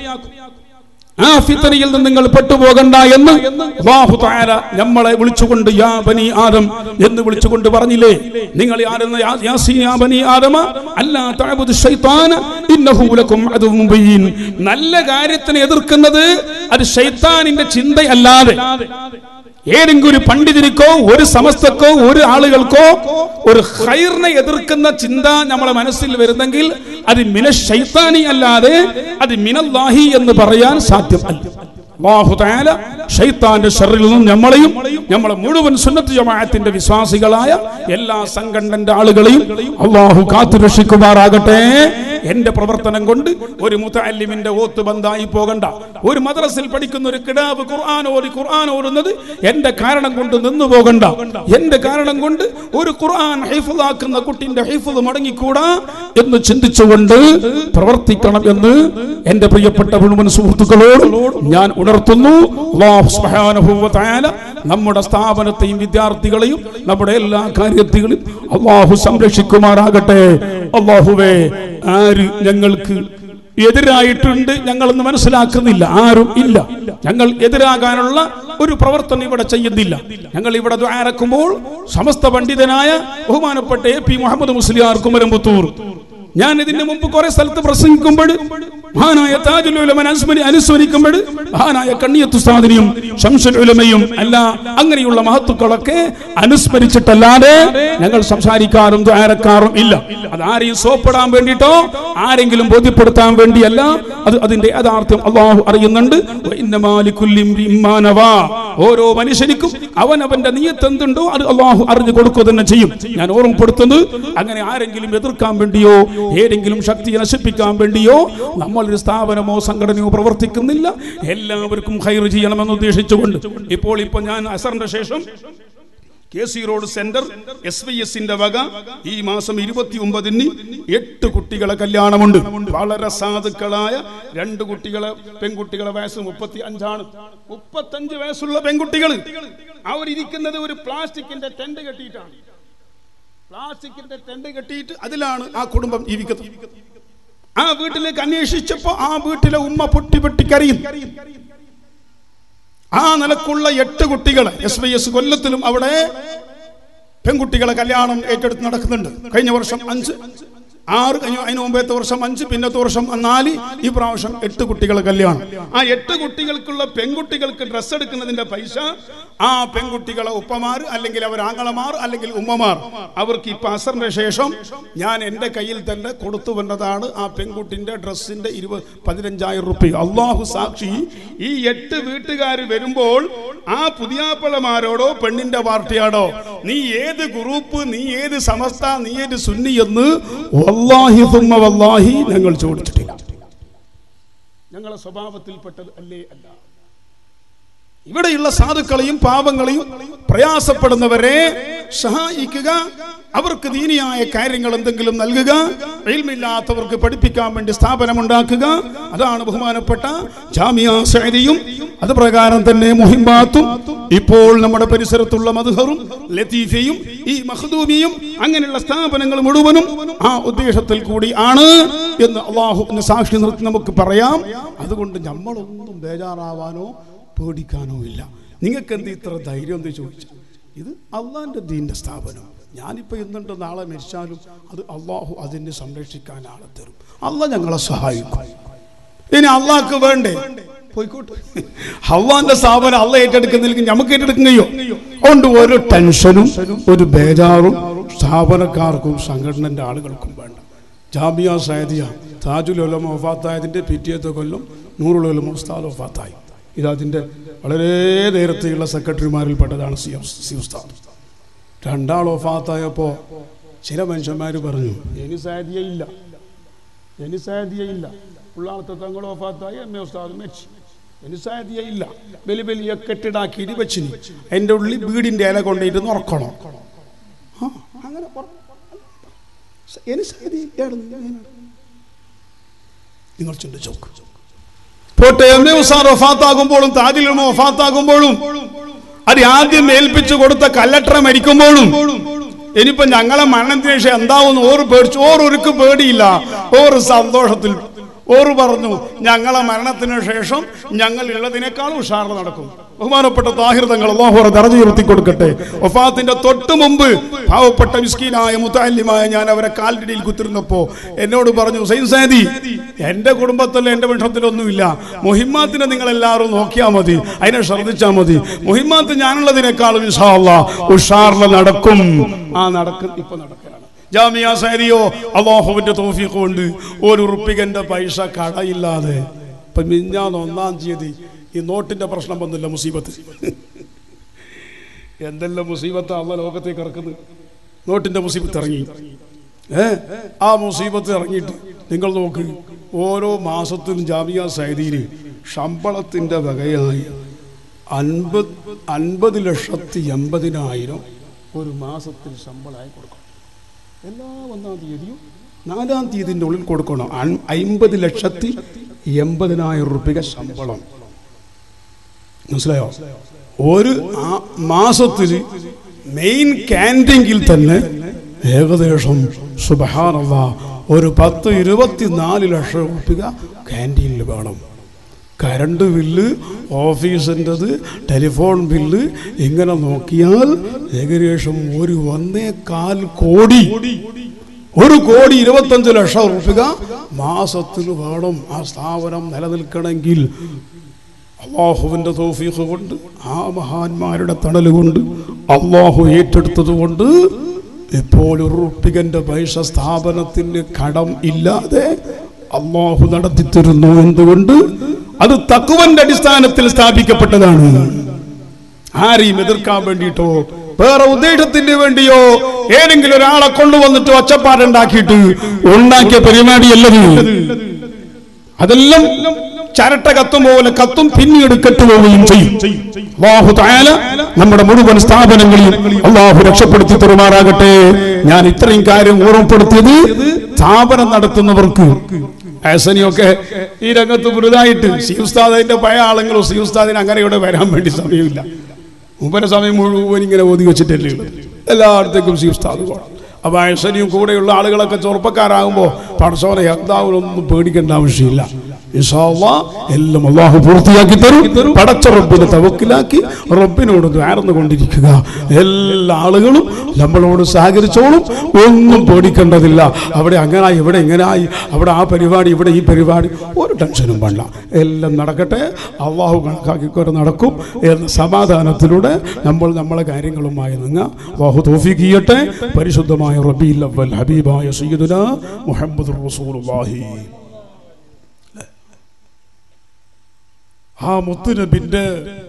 ആ ഫിത്തനയിൽ നിന്ന് നിങ്ങൾ പെട്ടുപോകണ്ട എന്ന് അല്ലാഹു തആല നമ്മളെ വിളിച്ചുകൊണ്ട് യാ ബനി ആദം എന്ന് വിളിച്ചുകൊണ്ട് പറഞ്ഞില്ലേ നിങ്ങൾ ആരെന്ന് യാ- യാസീൻ യാ ബനി ആദമ അല്ലാ തഅബുദു ശൈത്താന ഇന്നഹു ലക്കും അദുവ്വുൻ മുബീൻ നല്ല കാര്യത്തിനെ എതിർക്കുന്നത് അത് ശൈത്താനിന്റെ ചിന്തയല്ലാതെ ഏതെങ്കിലും ഒരു പണ്ഡിതനിക്കോ ഒരു സമസ്തക്കോ ഒരു ആളുകൾക്കോ ഒരു ഹൈറിനെ എതിർക്കുന്ന ചിന്ത നമ്മളെ മനസ്സിൽ വരുന്നെങ്കിൽ അത് മിന ശൈത്താനി അല്ലാതെ അത് മിനല്ലാഹി എന്ന് പറയാൻ സാധ്യം അല്ല അല്ലാഹു തആല ഷൈത്താന്റെ ഷറിൽ നിന്നും നമ്മളെയും നമ്മളെ മുഴുവൻ സുന്നത്ത് ജമാഅത്തിന്റെ വിശ്വാസികളായ എല്ലാ സംഘടനന്റെ ആളുകളെയും അള്ളാഹു കാത്തു രക്ഷിക്കുമാറാകട്ടെ എന്റെ പ്രവർത്തനം കൊണ്ട് ഒരു മുത്തല്ലിമിന്റെ ഓത്ത് ബന്ധായി പോകണ്ട ഒരു മദ്രസിൽ പഠിക്കുന്ന ഒരു കിടാവ് ഖുർആൻ ഓതി ഖുർആൻ ഓടുന്നത് എന്റെ കാരണം കൊണ്ട് നിന്നു പോകണ്ട എന്റെ കാരണം കൊണ്ട് ഒരു ഖുർആൻ ഹൈഫുദാക്കുന്ന കുട്ടിന്റെ ഹൈഫുദ് മടങ്ങിക്കൂടാ എന്ന് ചിന്തിച്ചുകൊണ്ട് പ്രവർത്തിക്കണം എന്ന് എന്റെ പ്രിയപ്പെട്ട മുഴുവൻ സുഹൃത്തുക്കളോട് ഞാൻ ഉണർത്തുന്നു അല്ലാഹു സുബ്ഹാനഹു വ തആല നമ്മുടെ സ്ഥാപനത്തെയും വിദ്യാർത്ഥികളെയും നമ്മുടെ എല്ലാ കാര്യത്തിലും അള്ളാഹു സംരക്ഷിക്കുമാറാകട്ടെ അള്ളാഹുവേ ആര് ഞങ്ങൾക്ക് എതിരായിട്ടുണ്ട് ഞങ്ങളൊന്ന് മനസ്സിലാക്കുന്നില്ല ആരും ഇല്ല ഞങ്ങൾ എതിരാകാനുള്ള ഒരു പ്രവർത്തനം ഇവിടെ ചെയ്യുന്നില്ല ഞങ്ങൾ ഇവിടെ ദ്വാരക്കുമ്പോൾ സമസ്ത പണ്ഡിതനായ ബഹുമാനപ്പെട്ട എ പി മുഹമ്മദ് മുസ്ലിയാർ കുമരമ്പത്തൂർ ഞാൻ ഇതിന് മുമ്പ് കുറെ സ്ഥലത്ത് പ്രസംഗിക്കുമ്പോൾ മഹാനായ താജുൽ ഉലമ അനുസ്മരി അനുസ്മരിക്കുമ്പോൾ മഹാനായ കണ്ണിയത്ത് ഉസ്താദിനെയും ശംസുൽ ഉലമയും അല്ല അങ്ങനെയുള്ള മഹത്തുക്കളൊക്കെ അനുസ്മരിച്ചിട്ടല്ലാതെ ഞങ്ങൾ സംസാരിക്കാറും ദ്വാരക്കാറും ഇല്ല അത് ആരെയും സോപ്പിടാൻ വേണ്ടിയിട്ടോ ആരെങ്കിലും ബോധ്യപ്പെടുത്താൻ വേണ്ടിയല്ല അത് അതിന്റെ യഥാർത്ഥം അള്ളാഹു അറിയുന്നുണ്ട് വ ഇന്ന മാലിക്കുല്ലി ഇംരിഇൻ മാ നവാ. ഓരോ മനുഷ്യനിക്കും അവൻ അവന്റെ നീയത്ത് എന്തുണ്ടോ അത് അള്ളാഹു അറിഞ്ഞു കൊടുക്കുക തന്നെ ചെയ്യും ഞാൻ ഓർമ്മപ്പെടുത്തുന്നത് അങ്ങനെ ആരെങ്കിലും എതിർക്കാൻ വേണ്ടിയോ ഏതെങ്കിലും ശക്തിയെ നശിപ്പിക്കാൻ വേണ്ടിയോ നമ്മളൊരു സ്ഥാപനമോ സംഘടനയോ പ്രവർത്തിക്കുന്നില്ല എല്ലാവർക്കും ഹൈർ ചെയ്യണമെന്ന് ഉദ്ദേശിച്ചുകൊണ്ട് ഇപ്പോൾ ഇപ്പൊ ഞാൻ അസറിന്റെ ശേഷം K C road centre S V എസിന്റെ വക ഈ മാസം ഇരുപത്തി ഒമ്പതിന് എട്ട് കുട്ടികളെ കല്യാണമുണ്ട് വളരെ സാധുക്കളായ രണ്ട് കുട്ടികളെ പെൺകുട്ടികളെ വയസ്സ് മുപ്പത്തി അഞ്ചാണ് മുപ്പത്തഞ്ച് വയസ്സുള്ള പെൺകുട്ടികൾ അവരിയ്ക്കുന്നത് ഒരു പ്ലാസ്റ്റിക്കിന്റെ ടെന്റ് കെട്ടിയിട്ടാണ് പ്ലാസ്റ്റിക്കിന്റെ ടെന്റ് കെട്ടിയിട്ട് അതിലാണ് ആ കുടുംബം ജീവിക്കുന്നത് ആ വീട്ടിലേക്ക് അന്വേഷിച്ചപ്പോ ആ വീട്ടിലെ ഉമ്മ പൊട്ടി പൊട്ടി കരയും ആ നിലക്കുള്ള എട്ട് കുട്ടികളെ എസ് വൈ എസ് കൊല്ലത്തിലും അവിടെ പെൺകുട്ടികളെ കല്യാണം ഏറ്റെടുത്ത് നടക്കുന്നുണ്ട് കഴിഞ്ഞ വർഷം അഞ്ച് ആറ് കഴിഞ്ഞ അതിന് മുമ്പത്തെ വർഷം അഞ്ച് പിന്നത്തെ വർഷം നാല് ഈ പ്രാവശ്യം എട്ട് കുട്ടികളെ കല്യാണം ആ എട്ട് കുട്ടികൾക്കുള്ള പെൺകുട്ടികൾക്ക് ഡ്രസ്സ് എടുക്കുന്നതിന്റെ പൈസ ആ പെൺകുട്ടികളെ ഉപ്പമാർ അല്ലെങ്കിൽ അവർ ആങ്ങളമാർ അല്ലെങ്കിൽ ഉമ്മമാർ അവർക്ക് ഇപ്പൊ അസറിന്റെ ശേഷം ഞാൻ എൻ്റെ കയ്യിൽ തന്നെ കൊടുത്തു വന്നതാണ് ആ പെൺകുട്ടിന്റെ ഡ്രസ്സിന്റെ ഇരുപത് പതിനഞ്ചായിരം റുപ്യ അള്ളാഹു സാക്ഷി ഈ എട്ട് വീട്ടുകാർ വരുമ്പോൾ ആ പുതിയാപ്പളമാരോടോ പെണ്ണിന്റെ പാർട്ടിയാടോ നീ ഏത് ഗ്രൂപ്പ് നീ ഏത് സമസ്ത നീ ഏത് സുന്നി എന്ന് വല്ലാഹി തുമ്മ വല്ലാഹി ഞങ്ങൾ ചോദിച്ചിട്ടില്ല ഞങ്ങളെ സ്വഭാവത്തിൽപ്പെട്ടത് അല്ലേ അല്ല ഇവിടെയുള്ള സാധുക്കളെയും പാപങ്ങളെയും പ്രയാസപ്പെടുന്നവരെ സഹായിക്കുക അവർക്ക് ദീനിയായ കാര്യങ്ങൾ എന്തെങ്കിലും നൽകുക ഇൽമില്ലാത്തവർക്ക് പഠിപ്പിക്കാൻ വേണ്ടി സ്ഥാപനം ഉണ്ടാക്കുക അതാണ് ബഹുമാനപ്പെട്ട ജാമിയ സൈദിയും അത് പ്രകാരം തന്നെ മുഹിംബാത്തും ഇപ്പോൾ നമ്മുടെ പരിസരത്തുള്ള മധുഹറും ലത്തീഫയും ഈ മഹദൂമിയും അങ്ങനെയുള്ള സ്ഥാപനങ്ങൾ മുഴുവനും ആ ഉദ്ദേശത്തിൽ കൂടി ആണ് എന്ന് അള്ളാഹു സാക്ഷി നിർത്തി നമുക്ക് പറയാം അതുകൊണ്ട് നമ്മളൊന്നും ബേജാറാവാനോ പേടിക്കാനോ ഇല്ല നിങ്ങൾക്ക് എന്ത് ഇത്ര ധൈര്യം എന്ന് ചോദിച്ചാൽ ഇത് അള്ളാന്റെ ദീന്റെ സ്ഥാപനം ഞാനിപ്പോൾ ഇന്നുണ്ട് നാളെ മരിച്ചാലും അത് അള്ളാഹു അതിനെ സംരക്ഷിക്കാൻ ആളെ തരും അള്ള ഞങ്ങളെ സഹായിക്കും ഇനി അള്ളാഹ്ക്ക് വേണ്ടേ പോയിക്കോട്ടെ അള്ളാന്റെ സ്ഥാപനം അള്ള ഏറ്റെടുക്കുന്നില്ലെങ്കിൽ നമുക്ക് ഏറ്റെടുക്കുകയോ അതുകൊണ്ട് ഒരു ടെൻഷനും ഒരു ബേജാറും സ്ഥാപനക്കാർക്കും സംഘടനന്റെ ആളുകൾക്കും വേണ്ട ജാമിയ സൈദിയ താജുൽ ഉലമ വഫാത്തായതിന്റെ പിറ്റേത്തെ കൊല്ലം നൂറുൽ ഉലമ ഉസ്താദ് വഫാത്തായി ഇതതിൻ്റെ വളരെ നേരത്തെയുള്ള സെക്രട്ടറിമാരിൽപ്പെട്ടതാണ് സി എഫ് സി ഉസ്താദ് രണ്ടാൾ വഫാത്തായപ്പോൾ ചില മനുഷ്യന്മാർ പറഞ്ഞു ഇനി സാധ്യയില്ല ഇനി സാധ്യയില്ല ഉള്ളാളത്തെ തങ്ങൾ വഫാത്തായി എം എ ഉസ്താദ് മരിച്ചു ഇനി സാധ്യയില്ല വലിയ വലിയ കെട്ടിടാക്കിയിട്ട് വെച്ചിന് എൻ്റെ ഉള്ളിൽ വീടിൻ്റെ ഇല കൊണ്ടിട്ട് ഉറക്കണം ആ അങ്ങനെ പറ- ഇനി സാധ്യയില്ല നിങ്ങൾ ചിന്തിച്ചു നോക്ക് പോട്ടെ എം എ ഉസാർ വഫാത്താകുമ്പോഴും താജിൽ ഉമ വഫാത്താകുമ്പോഴും അത് ആദ്യം ഏൽപ്പിച്ചു കൊടുത്ത കല്ലട്ടറ മരിക്കുമ്പോഴും ഇനിയിപ്പോ ഞങ്ങളെ മരണത്തിന് ശേഷം എന്താവുന്നു ഓറ് പേടിച്ചു ഓറൊരുക്ക് പേടിയില്ല ഓറ് സന്തോഷത്തിൽ ഓറ് പറഞ്ഞു ഞങ്ങളെ മരണത്തിന് ശേഷം ഞങ്ങൾ ഉള്ളതിനേക്കാളും ഉഷാറ് നടക്കും ബഹുമാനപ്പെട്ട താഹിർതങ്ങൾ അള്ളാഹുറ ദർജ ഉയർത്തി കൊടുക്കട്ടെ വഫാത്തിന്റെ തൊട്ട് മുമ്പ് പാവപ്പെട്ട മിസ്കീനായ മുത്താലിമായ ഞാൻ അവരെ കാലിടിയിൽ കുത്തിരുന്നപ്പോ എന്നോട് പറഞ്ഞു സൈൻ സാദി എന്റെ കുടുംബത്തിൽ എന്റെ വംശത്തിലൊന്നുമില്ല മുഹിമാത്തിനെ നിങ്ങൾ എല്ലാവരും നോക്കിയാൽ മതി അതിനെ ശ്രദ്ധിച്ചാൽ മതി മുഹിമാത്ത് ഞാനുള്ളതിനേക്കാളും ഇൻഷാ അല്ലാ ഉഷാറിൽ നടക്കും ആ നടക്കും ഇപ്പൊ നടക്കലാണ് ജാമിയ സാരിയോ അള്ളാഹുവിന്റെ തോഫീഖ് കൊണ്ട് ഒരു ഉറുപ്പികന്റെ പൈസ കടയില്ലാതെ ഇപ്പൊ മിഞ്ഞാന്ന് ഒന്നാം തീയതി ഈ നോട്ടിന്റെ പ്രശ്നം വന്നില്ല മുസീബത്ത് എന്തെല്ലാം മുസീബത്ത് അള്ള ലോകത്തേക്ക് ഇറക്കുന്നത് നോട്ടിന്റെ മുസീബത്ത് ഇറങ്ങി ഏ ആ മുസീബത്ത് ഇറങ്ങിയിട്ട് നിങ്ങൾ നോക്ക് ഓരോ മാസത്തിലും ജാമിയ സൈദിയിൽ ശമ്പളത്തിൻ്റെ വകയായി അൻപത് അൻപത് ലക്ഷത്തി എൺപതിനായിരം ഒരു മാസത്തിൽ ശമ്പളമായി കൊടുക്കണം എല്ലാ ഒന്നാം തീയതിയും നാലാം തീയതിൻ്റെ ഉള്ളിൽ കൊടുക്കണം അൻ- അൻപത് ലക്ഷത്തി എൺപതിനായിരം റുപ്യ ശമ്പളം മനസ്സിലായോ ഒരു ആ- മാസത്തിൽ മെയിൻ ക്യാൻറ്റീനിൽ തന്നെ ഏകദേശം സുബഹാനല്ല ഒരു പത്ത് ഇരുപത്തിനാല് ലക്ഷം റുപ്യ ക്യാൻറ്റീനിൽ വേണം കറണ്ട് ബില്ല് ഓഫീസിൻ്റെത് ടെലിഫോൺ ബില്ല് ഇങ്ങനെ നോക്കിയാൽ ഏകദേശം ഒരു ഒന്നേകാൽ കോടി ഒരു കോടി ഇരുപത്തഞ്ച് ലക്ഷം റുപ്യ മാസത്തിൽ വേണം ആ സ്ഥാപനം നിലനിൽക്കണമെങ്കിൽ അള്ളാഹുവിൻ്റെ തോഫീഖ് കൊണ്ട് ആ മഹാന്മാരുടെ തണൽ കൊണ്ട് അള്ളാഹു ഏറ്റെടുത്തത് കൊണ്ട് ഇപ്പോൾ ഒരു റുപ്പികന്റെ പൈസ സ്ഥാപനത്തിന് കടം ഇല്ലാതെ അള്ളാഹു നടത്തിത്തരുന്നു എന്തുകൊണ്ട് അത് തക്കുവന്റെ അടിസ്ഥാനത്തിൽ സ്ഥാപിക്കപ്പെട്ടതാണ് ആരെയും എതിർക്കാൻ വേണ്ടിയിട്ടോ വേറെ ഉദ്ദേശത്തിന് വേണ്ടിയോ ഏതെങ്കിലും ഒരാളെ കൊണ്ടുവന്നിട്ട് ഒച്ചപ്പാടുണ്ടാക്കിയിട്ട് ഉണ്ടാക്കിയ പരിപാടിയല്ലത് അതെല്ലാം ചരട്ട കത്തും പോലെ കത്തും പിന്നീട് കെട്ടുപോവുകയും ചെയ്യും അള്ളാഹു തായാല നമ്മുടെ മുഴുവൻ സ്ഥാപനങ്ങളെയും അള്ളാഹു രക്ഷപ്പെടുത്തി തരുമാറാകട്ടെ ഞാൻ ഇത്രയും കാര്യം ഓർമ്മപ്പെടുത്തിയത് സ്ഥാപനം നടത്തുന്നവർക്ക് ആസനിയൊക്കെ ഈ രംഗത്ത് പുതുതായിട്ട് സി ഉസ്താദിന്റെ പഴയ ആളുകളോ സി ഉസ്താദിന് അങ്ങനെ ഇവിടെ വരാൻ വേണ്ടി സമയമില്ല മുമ്പന സമയം മുഴുവൻ ഇങ്ങനെ ഒതുക്കി വെച്ചിട്ടല്ലേ ഉള്ളൂ. എല്ലായിടത്തേക്കും സി ഉസ്താദ് പോകണം അപ്പൊ ആഴ്സനിയും കൂടെയുള്ള ആളുകളൊക്കെ ചെറുപ്പക്കാരാകുമ്പോൾ പടസോനെ എന്താവൊന്നും പേടിക്കേണ്ട ആവശ്യമില്ല ഇൻഷാ അല്ലാ എല്ലാം അള്ളാഹു പൂർത്തിയാക്കി തരും പടച്ച റബ്ബിനെ തവക്കിലാക്കി റബ്ബിനോട് ദ്വാരന്നു കൊണ്ടിരിക്കുക എല്ലാ ആളുകളും നമ്മളോട് സഹകരിച്ചോളും ഒന്നും പേടിക്കേണ്ടതില്ല അവിടെ അങ്ങനായി ഇവിടെ ഇങ്ങനായി അവിടെ ആ പരിപാടി ഇവിടെ ഈ പരിപാടി ഒരു ടെൻഷനും വേണ്ട എല്ലാം നടക്കട്ടെ അള്ളാഹു കണക്കാക്കിക്കൊണ്ട് നടക്കും എന്ന സമാധാനത്തിലൂടെ നമ്മൾ നമ്മളെ കാര്യങ്ങളുമായി നിങ്ങ അള്ളാഹു തോഫീക്ക് ചെയ്യട്ടെ പരിശുദ്ധമായ റബീൽ അവൽ ഹബീബായ സയ്യിദുന മുഹമ്മദ് റസൂലുള്ളാഹി ആ മുത്തുനബിന്റെ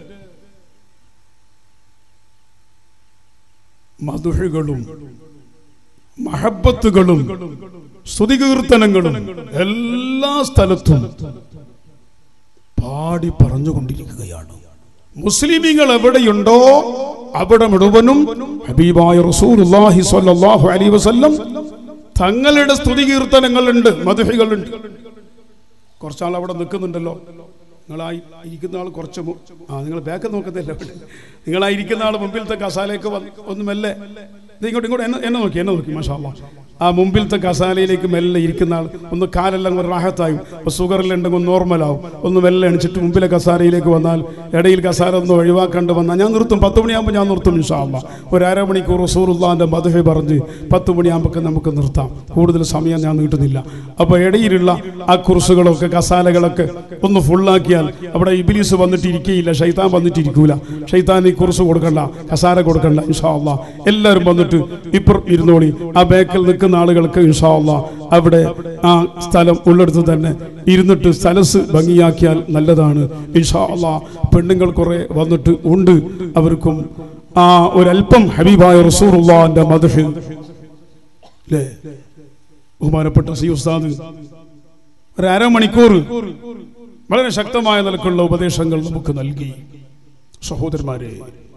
മധുഹകളും മഹബത്തുകളും സ്തുതികീർത്തനങ്ങളും എല്ലാ സ്ഥലത്തും പാടി പറഞ്ഞുകൊണ്ടിരിക്കുകയാണ് മുസ്ലിമീങ്ങൾ എവിടെയുണ്ടോ അവിടെ മുഴുവനും ഹബീബായ റസൂലുള്ളാഹി സ്വല്ലല്ലാഹു അലൈഹി വസല്ലം തങ്ങളുടെ സ്തുതികീർത്തനങ്ങളുണ്ട് മധുഹികളുണ്ട് കുറച്ചാൾ അവിടെ നിൽക്കുന്നുണ്ടല്ലോ നിങ്ങളായി ഇരിക്കുന്ന ആൾ കുറച്ച് മു- ആ നിങ്ങൾ ബാക്ക് നോക്കത്തില്ല അവിടെ നിങ്ങളായി ഇരിക്കുന്ന ആൾ മുമ്പിലത്തെ കസാലയൊക്കെ വന്ന് ഒന്ന് മെല്ലെ ദേ ഇങ്ങോട്ട് ഇങ്ങോട്ട് എന്നെ എന്നെ നോക്കി എന്നെ നോക്കി മാഷാ അല്ലാ. ആ മുമ്പിലത്തെ കസാലയിലേക്ക് മെല്ലെ ഇരിക്കുന്ന ആൾ ഒന്ന് കാലെല്ലാം ഒരു റാഹത്തായും ഇപ്പോൾ സുഗറിലുണ്ടെങ്കിൽ ഒന്ന് നോർമലാവും ഒന്ന് മെല്ലെ എണിച്ചിട്ട് മുമ്പിലെ കസാലയിലേക്ക് വന്നാൽ ഇടയിൽ കസാല ഒന്ന് ഒഴിവാക്കേണ്ടി വന്നാൽ ഞാൻ നിർത്തും പത്ത് മണിയാകുമ്പോൾ ഞാൻ നിർത്തും ഇൻഷാല്ല ഒരു അരമണിക്കൂർ റസൂറുല്ലാൻ്റെ മധുഹ പറഞ്ഞ് പത്ത് മണിയാകുമ്പോൾ നമുക്ക് നിർത്താം കൂടുതൽ സമയം ഞാൻ നീട്ടുന്നില്ല അപ്പോൾ ഇടയിലുള്ള ആ കുറിസുകളൊക്കെ കസാലകളൊക്കെ ഒന്ന് ഫുള്ളാക്കിയാൽ അവിടെ ഇബിലീസ് വന്നിട്ട് ഇരിക്കുകയില്ല ഷൈത്താൻ വന്നിട്ട് ഇരിക്കൂല ഷൈത്താൻ ഈ കുറിസ് കൊടുക്കണ്ട കസാല കൊടുക്കണ്ട ഇൻഷാ അല്ലാ എല്ലാവരും വന്നിട്ട് ഇപ്പുറ ഇരുന്നോളി ആ ബേക്കിൽ നിൽക്കുന്ന ആളുകൾക്ക് ഇൻഷാ അല്ലാ അവിടെ ആ സ്ഥലം ഉള്ളിടത്ത് തന്നെ ഇരുന്നിട്ട് സ്ഥലസ് ഭംഗിയാക്കിയാൽ നല്ലതാണ് ഇൻഷാ അല്ലാ പെണ്ണുങ്ങൾ കുറെ വന്നിട്ട് ഉണ്ട് അവർക്കും ആ ഒരല്പം ഹബീബായ റസൂറുള്ളാന്റെ മധുഹ് അല്ലേ ബഹുമാനപ്പെട്ട സി ഉസ്താദ് ഒരു അരമണിക്കൂർ വളരെ ശക്തമായ നിലക്കുള്ള ഉപദേശങ്ങൾ നമുക്ക് നൽകി സഹോദരന്മാരെ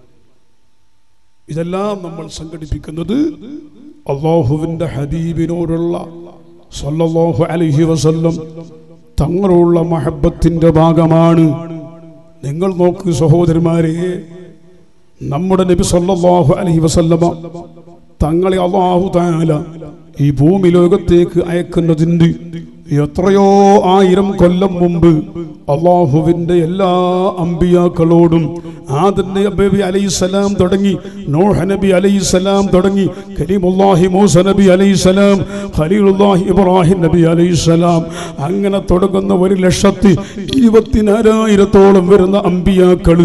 ഇതെല്ലാം നമ്മൾ സംഘടിപ്പിക്കുന്നത് അള്ളാഹുവിന്റെ ഹബീബിനോടുള്ള സല്ലല്ലാഹു അലൈഹി വസല്ലം തങ്ങളുള്ള മഹബത്തിന്റെ ഭാഗമാണ് നിങ്ങൾ നോക്ക് സഹോദരന്മാരെ നമ്മുടെ നബി സല്ലല്ലാഹു അലൈഹി വസല്ലമ തങ്ങളെ അള്ളാഹു താല ഈ ഭൂമി ലോകത്തേക്ക് അയക്കുന്നതിന് എത്രയോ ആയിരം കൊല്ലം മുമ്പ് അള്ളാഹുവിന്റെ എല്ലാ അമ്പിയാക്കളോടും ആദം നബി അലൈഹിസ്സലാം തുടങ്ങി നോഹ നബി അലൈഹിസ്സലാം തുടങ്ങി കരീമുല്ലാഹി മൂസ നബി അലൈഹിസ്സലാം ഖലീലുല്ലാഹി ഇബ്രാഹിം നബി അലൈഹിസ്സലാം അങ്ങനെ തുടങ്ങുന്ന ഒരു ലക്ഷത്തി ഇരുപത്തിനാലായിരത്തോളം വരുന്ന അമ്പിയാക്കള്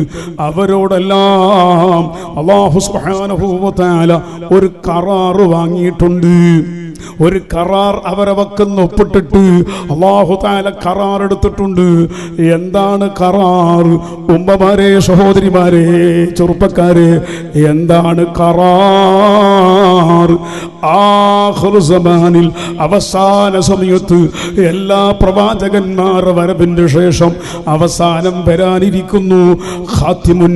അവരോടെല്ലാം അള്ളാഹു സുബ്ഹാനഹു വ തആല ഒരു കറാറ് വാങ്ങിയിട്ടുണ്ട് ഒരു കറാർ അവരെ വക്കുന്ന ഒപ്പിട്ടിട്ട് അള്ളാഹു താല കറാർ എടുത്തിട്ടുണ്ട് എന്താണ് കറാർ ഉമ്മമാരെ സഹോദരിമാരെ ചെറുപ്പക്കാരെ എന്താണ് കറാർ ആഖിറു സമാനിൽ അവസാന സമയത്ത് എല്ലാ പ്രവാചകന്മാരുടെ വരവിന്റെ ശേഷം അവസാനം വരാനിരിക്കുന്നു ഖാത്തിമുൻ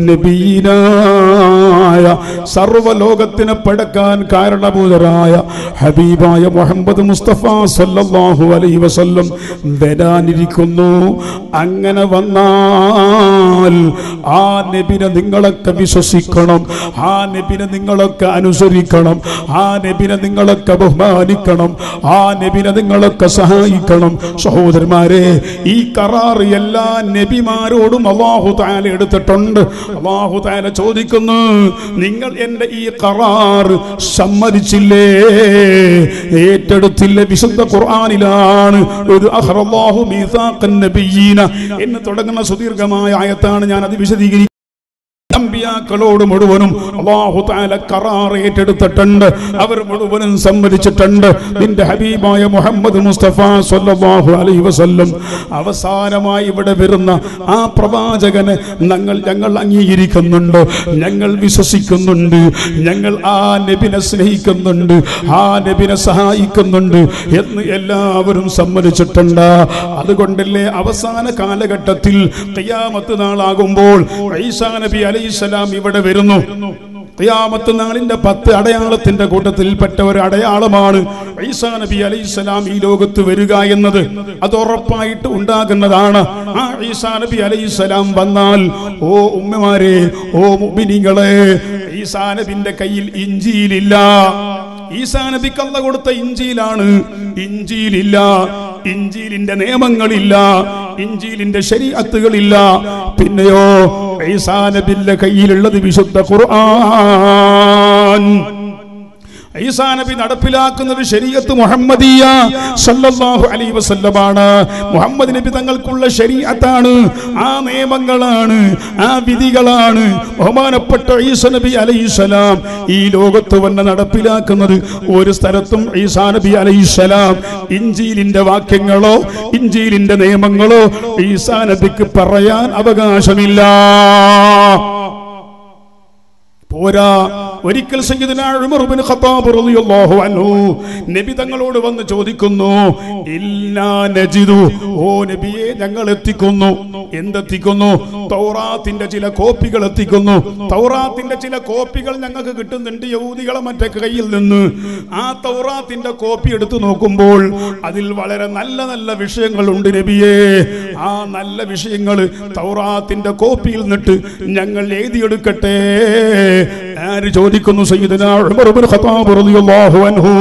നബീനായ സർവലോകത്തിനെ പടക്കാൻ കാരണഭൂതരായ ഹബീബായ മുഹമ്മദ് മുസ്തഫ സല്ലല്ലാഹു അലൈഹി വസല്ലം വരാനിരിക്കുന്നു അങ്ങനെ വന്നാൽ ആ നബിനെ നിങ്ങളൊക്കെ വിശ്വസിക്കണം ആ നബിനെ നിങ്ങളൊക്കെ അനുസരിക്കണം ആ നബിനെ നിങ്ങളൊക്കെ ബഹുമാനിക്കണം ആ നബിനെ നിങ്ങളൊക്കെ സഹായിക്കണം സഹോദരന്മാരെ ഈ കരാർ എല്ലാ നബിമാരോടും അള്ളാഹു താല എടുത്തിട്ടുണ്ട് അള്ളാഹു താല ചോദിക്കുന്നു നിങ്ങൾ എന്റെ ഈ കരാർ സമ്മതിച്ചില്ലേ ഏറ്റെടുത്തില്ലേ വിശുദ്ധ ഖുർആനിലാണ് ഒരു അഹ്റല്ലാഹു മീസാഖൻ നബിയീന എന്ന് തുടങ്ങുന്ന സുദീർഘമായ ആയത്താണ് ഞാൻ അത് വിശദീകരിക്കും അമ്പിയാക്കളോട് മുഴുവനും അള്ളാഹു താല കറാർ ഏറ്റെടുത്തിട്ടുണ്ട് അവർ മുഴുവനും സമ്മതിച്ചിട്ടുണ്ട് നിന്റെ ഹബീബായ മുഹമ്മദ് മുസ്തഫ സല്ലല്ലാഹു അലൈഹി വസല്ലം അവസാനമായി ഇവിടെ വരുന്ന ആ പ്രവാചകനെ ഞങ്ങൾ ഞങ്ങൾ അംഗീകരിക്കുന്നുണ്ട് ഞങ്ങൾ വിശ്വസിക്കുന്നുണ്ട് ഞങ്ങൾ ആ നബിനെ സ്നേഹിക്കുന്നുണ്ട് ആ നബിനെ സഹായിക്കുന്നുണ്ട് എന്ന് എല്ലാവരും സമ്മതിച്ചിട്ടുണ്ട് അതുകൊണ്ടല്ലേ അവസാന കാലഘട്ടത്തിൽ ഖിയാമത്ത് നാളാകുമ്പോൾ ഈസാ നബി അലൈഹിസ്സലാം ഇവിടെ വരുന്നു ഖിയാമത്ത് നാളിന്റെ പത്ത് അടയാളത്തിന്റെ കൂട്ടത്തിൽപ്പെട്ട ഒരു അടയാളമാണ് ഈസാ നബി അലൈഹിസ്സലാം ഈ ലോകത്ത് വരിക എന്നത് അത് ഉറപ്പായിട്ട് ഉണ്ടാകുന്നതാണ് ആ ഈസാ നബി അലൈഹിസ്സലാം വന്നാൽ ഓ ഉമ്മമാരെ ഓ മുഅ്മിനീങ്ങളെ ഈസാ നബിന്റെ കയ്യിൽ ഇഞ്ചിയിലില്ല ഈസാ നബിക്ക് അല്ല കൊടുത്ത ഇഞ്ചിയിലാണ് ഇഞ്ചിയിലില്ല ഇഞ്ചിയിലിന്റെ നിയമങ്ങളില്ല ഇഞ്ചിയിലിന്റെ ശരീഅത്തുകളില്ല പിന്നെയോ ഈസാ നബിന്റെ കയ്യിലുള്ളത് വിശുദ്ധ ഖുർആൻ ഈസാ നബി നടപ്പിലാക്കുന്നത് ശരീഅത്ത് മുഹമ്മദിയ സല്ലല്ലാഹു അലൈഹി വസല്ലമാണ് മുഹമ്മദ് നബി തങ്ങൾക്കുള്ള ശരീഅത്താണ് ആ നിയമങ്ങളാണ് ആ വിധികളാണ് ബഹുമാനപ്പെട്ട ഈസ നബി അലൈഹിസ്സലാം ഈ ലോകത്ത് വന്ന് നടപ്പിലാക്കുന്നത് ഒരു സ്ഥലത്തും ഈസാ നബി അലൈഹിസ്സലാം ഇഞ്ചീലിന്റെ വാക്യങ്ങളോ ഇഞ്ചീലിന്റെ നിയമങ്ങളോ ഈസാ നബിക്ക് പറയാൻ അവകാശമില്ല പോരാ ഒരിക്കൽ സയ്യിദുനാ ഉമർ ഇബ്നു ഖത്താബ് റളിയല്ലാഹു അൻഹു നബി തങ്ങളോട് വന്ന് ചോദിക്കുന്നു ഇല്ലാ നജിദു ഓ നബിയെ ഞങ്ങൾ എത്തിക്കുന്നു എന്തെത്തിക്കുന്നു തൗറാത്തിന്റെ ചില കോപ്പികൾ എത്തിക്കുന്നു തൗറാത്തിന്റെ ചില കോപ്പികൾ ഞങ്ങൾക്ക് കിട്ടുന്നുണ്ട് യഹൂദികളെ മറ്റേ കയ്യിൽ നിന്ന് ആ തൗറാത്തിന്റെ കോപ്പി എടുത്തു നോക്കുമ്പോൾ അതിൽ വളരെ നല്ല നല്ല വിഷയങ്ങളുണ്ട് നബിയെ ആ നല്ല വിഷയങ്ങൾ തൗറാത്തിന്റെ കോപ്പിയിൽ നിന്നിട്ട് ഞങ്ങൾ എഴുതിയെടുക്കട്ടെ ആര് ചോദിക്കുന്നു സയ്യിദന ഉമർ ഇബ്നു ഖത്താബ് റളിയല്ലാഹു അൻഹു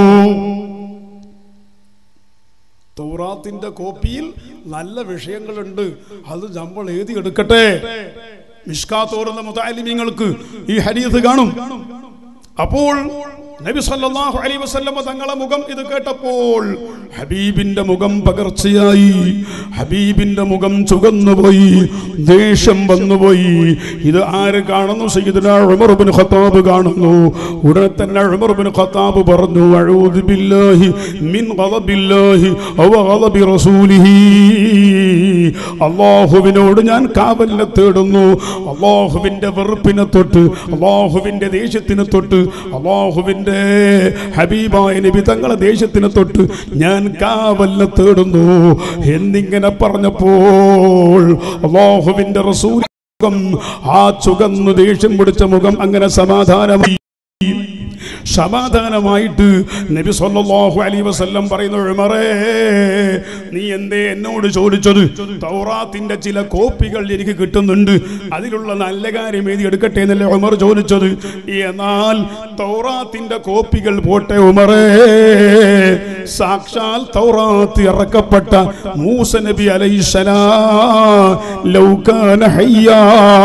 തൗറാത്തിന്റെ കോപ്പിയിൽ നല്ല വിഷയങ്ങളുണ്ട് അത് നമ്മൾ എഴുതിയെടുക്കട്ടെ മിഷ്കാത്തോറുന്ന മുതാലിമീങ്ങൾക്ക് ഈ ഹരീത് കാണും അപ്പോൾ നബി സല്ലല്ലാഹു അലൈഹി വസല്ലമ തങ്ങളെ മുഖം ഇത് കേട്ടപ്പോൾ ഹബീബിന്റെ മുഖം പകർച്ചയായി ഹബീബിന്റെ മുഖം ചുകന്നുപോയി ദേഷ്യം വന്നുപോയി ഇത് ആര് കാണുന്നു സയ്യിദുനാ ഉമർ ഇബ്നു ഖത്താബ് കാണുന്നു ഉടനെ തന്നെ ഉമർ ഇബ്നു ഖത്താബ് പറഞ്ഞു അഊദു ബില്ലാഹി മിൻ ഗളബില്ലാഹി അവ ഗളബി റസൂലിഹി അള്ളാഹുവിനോട് ഞാൻ കാവലിനെ തേടുന്നു അള്ളാഹുവിന്റെ വെറുപ്പിനെ തൊട്ട് അള്ളാഹുവിന്റെ ദേഷ്യത്തിനെ തൊട്ട് അള്ളാഹുവിന്റെ ഹബീബായ നബി തങ്ങളെ ദേഷ്യത്തിനെ തൊട്ട് ഞാൻ കാവലിനെ തേടുന്നു എന്നിങ്ങനെ പറഞ്ഞപ്പോൾ അള്ളാഹുവിന്റെ റസൂൽ മുഖം ആ ചുകന്നു ദേഷ്യം പിടിച്ച മുഖം അങ്ങനെ സമാധാനമായി സമാധാനമായിട്ട് നബി സല്ലല്ലാഹു അലൈഹി വസല്ലം പറയുന്നു ഉമറേ നീ എന്തേ എന്നോട് ചോദിച്ചത് തൗറാത്തിന്റെ ചില കോപ്പികൾ എനിക്ക് കിട്ടുന്നുണ്ട് അതിലുള്ള നല്ല കാര്യം എഴുതി എടുക്കട്ടെ എന്നല്ലേ ഉമർ ചോദിച്ചത് എന്നാൽ തൗറാത്തിന്റെ കോപ്പികൾ പോട്ടെ ഉമറേ സാക്ഷാൽ തൗറാത്ത് ഇറക്കപ്പെട്ട മൂസ നബി അലൈഹിസ്സലാം ലൗകാന ഹയ്യാ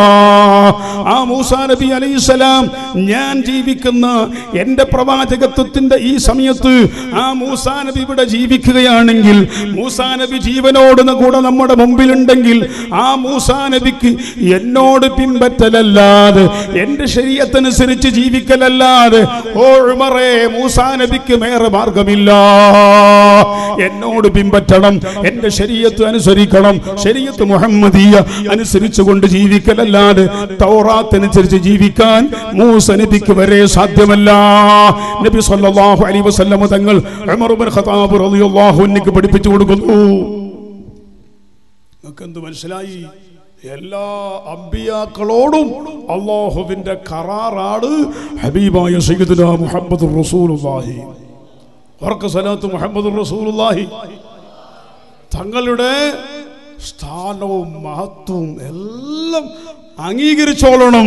ആ മൂസാ നബി അലൈഹിസ്സലാം ഞാൻ ജീവിക്കുന്ന എന്റെ പ്രവാചകത്വത്തിന്റെ ഈ സമയത്ത് ആ മൂസാ നബി ഇവിടെ ജീവിക്കുകയാണെങ്കിൽ മൂസാ നബി ജീവനോട് കൂടെ നമ്മുടെ മുമ്പിലുണ്ടെങ്കിൽ ആ മൂസാ നബിക്ക് എന്നോട് പിൻപറ്റലല്ലാതെ എന്റെ ശരീരത്തനുസരിച്ച് ജീവിക്കലല്ലാതെ ഓ ഉമറേ മൂസാ നബിക്ക് വേറെ മാർഗമില്ല എന്നോട് പിൻപറ്റണം എന്റെ ശരീരത്ത് അനുസരിക്കണം ശരീരത്ത് മുഹമ്മദീയ അനുസരിച്ചുകൊണ്ട് ജീവിക്കലല്ലാതെ തൗറാത്തനുസരിച്ച് ജീവിക്കാൻ മൂസ നബിക്ക് വരെ സാധ്യമല്ല നബി സല്ലല്ലാഹു അലൈഹി വസല്ലം തങ്ങൾ ഉമർ ഇബ്നു ഖത്താബ് റളിയല്ലാഹു അൻഹു പഠിപ്പിച്ചു കൊടുക്കുന്നു നിങ്ങൾക്ക് എന്ത് മനസ്സിലായി എല്ലാ അമ്പിയാക്കളോടും അള്ളാഹുവിന്റെ കറാറാണ് ഹബീബായ സയ്യിദുന മുഹമ്മദ് റസൂലുള്ളാഹി ഉറക്ക സലാത്ത് മുഹമ്മദ് റസൂലുള്ളാഹി തങ്ങളുടെ സ്ഥാനവും മഹത്വവും എല്ലാം അംഗീകരിച്ചോളണം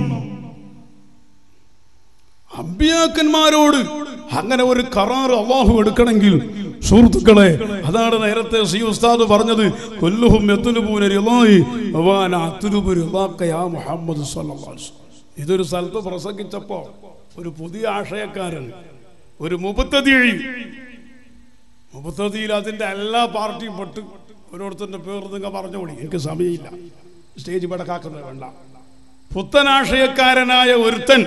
അമ്പിയാക്കന്മാരോട് അങ്ങനെ ഒരു കറാർ അള്ളാഹു എടുക്കണമെങ്കിൽ സുഹൃത്തുക്കളെ അതാണ് നേരത്തെ സി ഉസ്താദ് പറഞ്ഞത് കൊല്ലുഹും മുഹമ്മദ് ഇതൊരു സ്ഥലത്ത് പ്രസംഗിച്ചപ്പോ ഒരു പുതിയ ആശയക്കാരൻ ഒരു മുപ്പത്തതി മുപ്പത്തതിയിൽ അതിന്റെ എല്ലാ പാർട്ടിയും പെട്ട് ഓരോരുത്തരുടെ പേര് നിങ്ങൾ പറഞ്ഞോളി എനിക്ക് സമയമില്ല സ്റ്റേജ് പടക്കാക്കുന്നത് വേണ്ട പുത്തനാശയക്കാരനായ ഒരുത്തൻ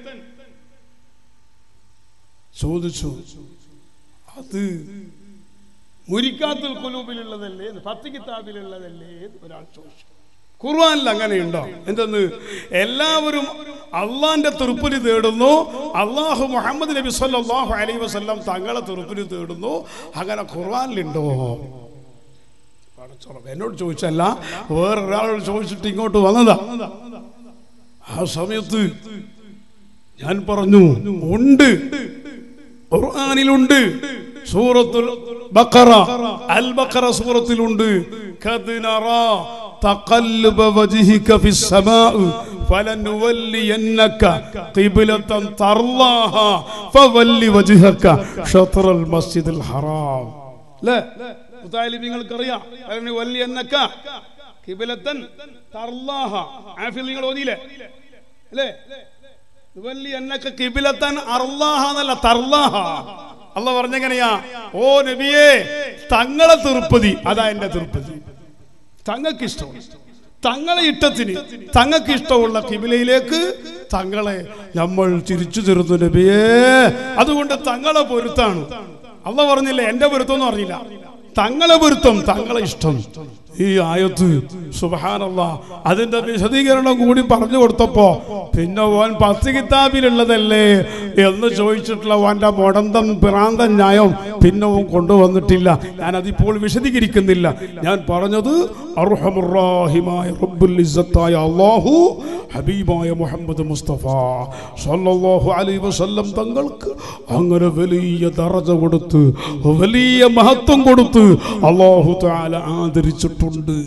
ചോദിച്ചു അത് മുരിക്കാത്തുൽ കുലൂബിലുള്ളതല്ലേ പത്ത് കിതാബിലുള്ളതല്ലേ എന്ന് ഒരാൾ ചോദിച്ചു ഖുർആനിൽ അങ്ങനെയുണ്ടോ എന്തെന്ന് എല്ലാവരും അള്ളാന്റെ തൃപ്പുരി തേടുന്നു അള്ളാഹു മുഹമ്മദ് നബി സല്ലല്ലാഹു അലൈഹി വസല്ലം തങ്ങളെ തൃപ്പുരി തേടുന്നു അങ്ങനെ ഖുർആനിലുണ്ടോ പടച്ചോളം എന്നോട് ചോദിച്ചല്ല വേറൊരാളോട് ചോദിച്ചിട്ട് ഇങ്ങോട്ട് വന്നതാ ആ സമയത്ത് ഞാൻ പറഞ്ഞു ഉണ്ട് ഖുർആനിലുണ്ട് സൂറത്തുൽ ബഖറ അൽ ബഖറ സൂറത്തിലുണ്ട് ഖദ് നറാ തഖല്ലുബ വജ്ഹിക ഫിസ് സമാഅ فلنولينك قبلة ترضاها فول وجهك شطر المسجد الحرام لا മുത്താലിബിങ്ങൾക്കറിയാം വലിയ എന്നക്ക കിബിലത്തൻ തർലാഹ ആഫിൽ നിങ്ങൾ ഓതിയില്ലേ അല്ലേ വലിയ എന്നൊക്കെ കിബിലത്തൻ അർലാഹ എന്നല്ല തർലാഹ അല്ല പറഞ്ഞെങ്ങനെയാ ഓ നബിയേ തങ്ങളെ തിരുപ്പതി അതാ എന്റെ തിരുപ്പതി തങ്ങൾക്ക് ഇഷ്ടം തങ്ങളെ ഇഷ്ടത്തിന് തങ്ങൾക്ക് ഇഷ്ടമുള്ള കിബിലയിലേക്ക് തങ്ങളെ നമ്മൾ തിരിച്ചു തീർന്നു നബിയേ അതുകൊണ്ട് തങ്ങളെ പൊരുത്താണ് അല്ല പറഞ്ഞില്ല എന്റെ പൊരുത്തം എന്ന് പറഞ്ഞില്ല തങ്ങളെ പൊരുത്തം തങ്ങളെ ഇഷ്ടം ഈ ആയത്ത് സുബഹാനല്ല അതിന്റെ വിശദീകരണം കൂടി പറഞ്ഞു കൊടുത്തപ്പോ പിന്നെ ഓൻ പത്ത് കിതാബിലുള്ളതല്ലേ എന്ന് ചോദിച്ചിട്ടുള്ള ഓന്റെ മുടന്തം ഭ്രാന്തൻ ന്യായം പിന്നെ ഓൻ കൊണ്ടുവന്നിട്ടില്ല ഞാൻ അതിപ്പോൾ വിശദീകരിക്കുന്നില്ല ഞാൻ പറഞ്ഞത് അർഹമുറാഹിമായ റബ്ബുൽ ഇസ്സത്തായ അല്ലാഹു ഹബീബായ മുഹമ്മദ് മുസ്തഫ സല്ലല്ലാഹു അലൈഹി വസല്ലം തങ്ങൾക്ക് അങ്ങനെ വലിയ ദറജ കൊടുത്ത് വലിയ മഹത്വം കൊടുത്ത് അല്ലാഹു തആല ആദരിച്ചിട്ടുണ്ട്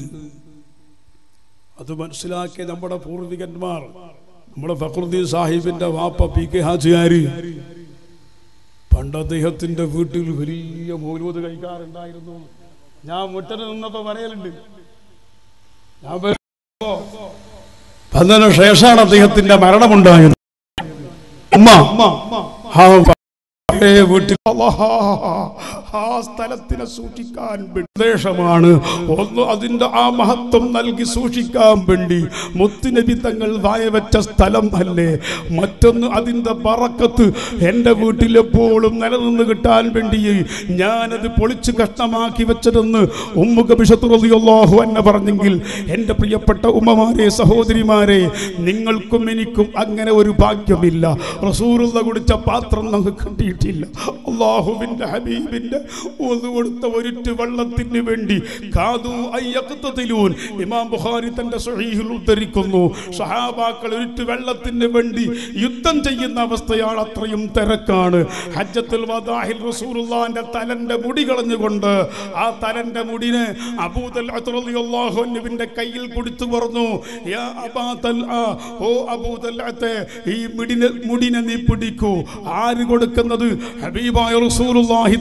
അത് മനസ്സിലാക്കിയ നമ്മുടെ പൂർവികന്മാർ നമ്മുടെ ഫഖറുദ്ദീൻ സാഹിബിന്റെ വാപ്പ പി കെ ഹാജിയാര് പണ്ട് അദ്ദേഹത്തിന്റെ വീട്ടിൽ വലിയ മൂലൂത് കഴിക്കാറുണ്ടായിരുന്നു ഞാൻ മുറ്റന് നിന്നപ്പോ പറയലുണ്ട് ഞാൻ വരുമ്പോ അതിന് ശേഷമാണ് അദ്ദേഹത്തിന്റെ മരണമുണ്ടായത് ഉമ്മ ആ പഴയ വീട്ടിൽ അല്ലാഹ് ആ സ്ഥലത്തിനെ സൂക്ഷിക്കാൻ നിർദ്ദേശമാണ് ഒന്ന് അതിന്റെ ആ മഹത്വം നൽകി സൂക്ഷിക്കാൻ വേണ്ടി മുത്തുനബി തങ്ങൾ വായവെച്ച സ്ഥലം അല്ലേ മറ്റൊന്ന് അതിന്റെ പറക്കത്ത് എൻ്റെ വീട്ടിലെപ്പോഴും നിലനിന്ന് കിട്ടാൻ വേണ്ടി ഞാനത് പൊളിച്ച് കഷ്ണമാക്കി വെച്ചതെന്ന് ഉമ്മുക ബിഷത്തുറിയാഹു എന്നെ പറഞ്ഞെങ്കിൽ എൻ്റെ പ്രിയപ്പെട്ട ഉമ്മമാരെ സഹോദരിമാരെ നിങ്ങൾക്കും എനിക്കും അങ്ങനെ ഒരു ഭാഗ്യമില്ല റസൂറുള്ള കുടിച്ച പാത്രം നമുക്ക് കണ്ടിട്ടില്ല അള്ളാഹുവിൻ്റെ ഹബീബിൻ്റെ ഒന്ന് കൊടുത്ത ഒരിറ്റ് വെള്ളത്തിന് വേണ്ടി കാതു അയ്യക്കത്തതിലൂൻ ഇമാം ബുഖാരി തന്റെ സ്വഹീഹിൽ ഉദ്ധരിക്കുന്നു സഹാബാക്കൾ ഒരിറ്റ് വെള്ളത്തിന് വേണ്ടി യുദ്ധം ചെയ്യുന്ന അവസ്ഥയാണ് അത്രയും തിരക്കാണ് ഹജ്ജത്തുൽ വദാഹിൽ റസൂലുള്ളാന്റെ തലന്റെ മുടി കളഞ്ഞുകൊണ്ട് ആ തലന്റെ മുടിനെ അബൂദൽ റളിയല്ലാഹുവിന്റെ കയ്യിൽ കൊടുത്തു പറഞ്ഞു യാ അബാ തൽആ, ഓ അബൂദൽഅത്തെ ഈ മുടിനെ മുടിനെ നീ പിടിക്കൂ ആര് കൊടുക്കുന്നത് ഹബീബായ റസൂലുള്ളാഹി തങ്ങളാ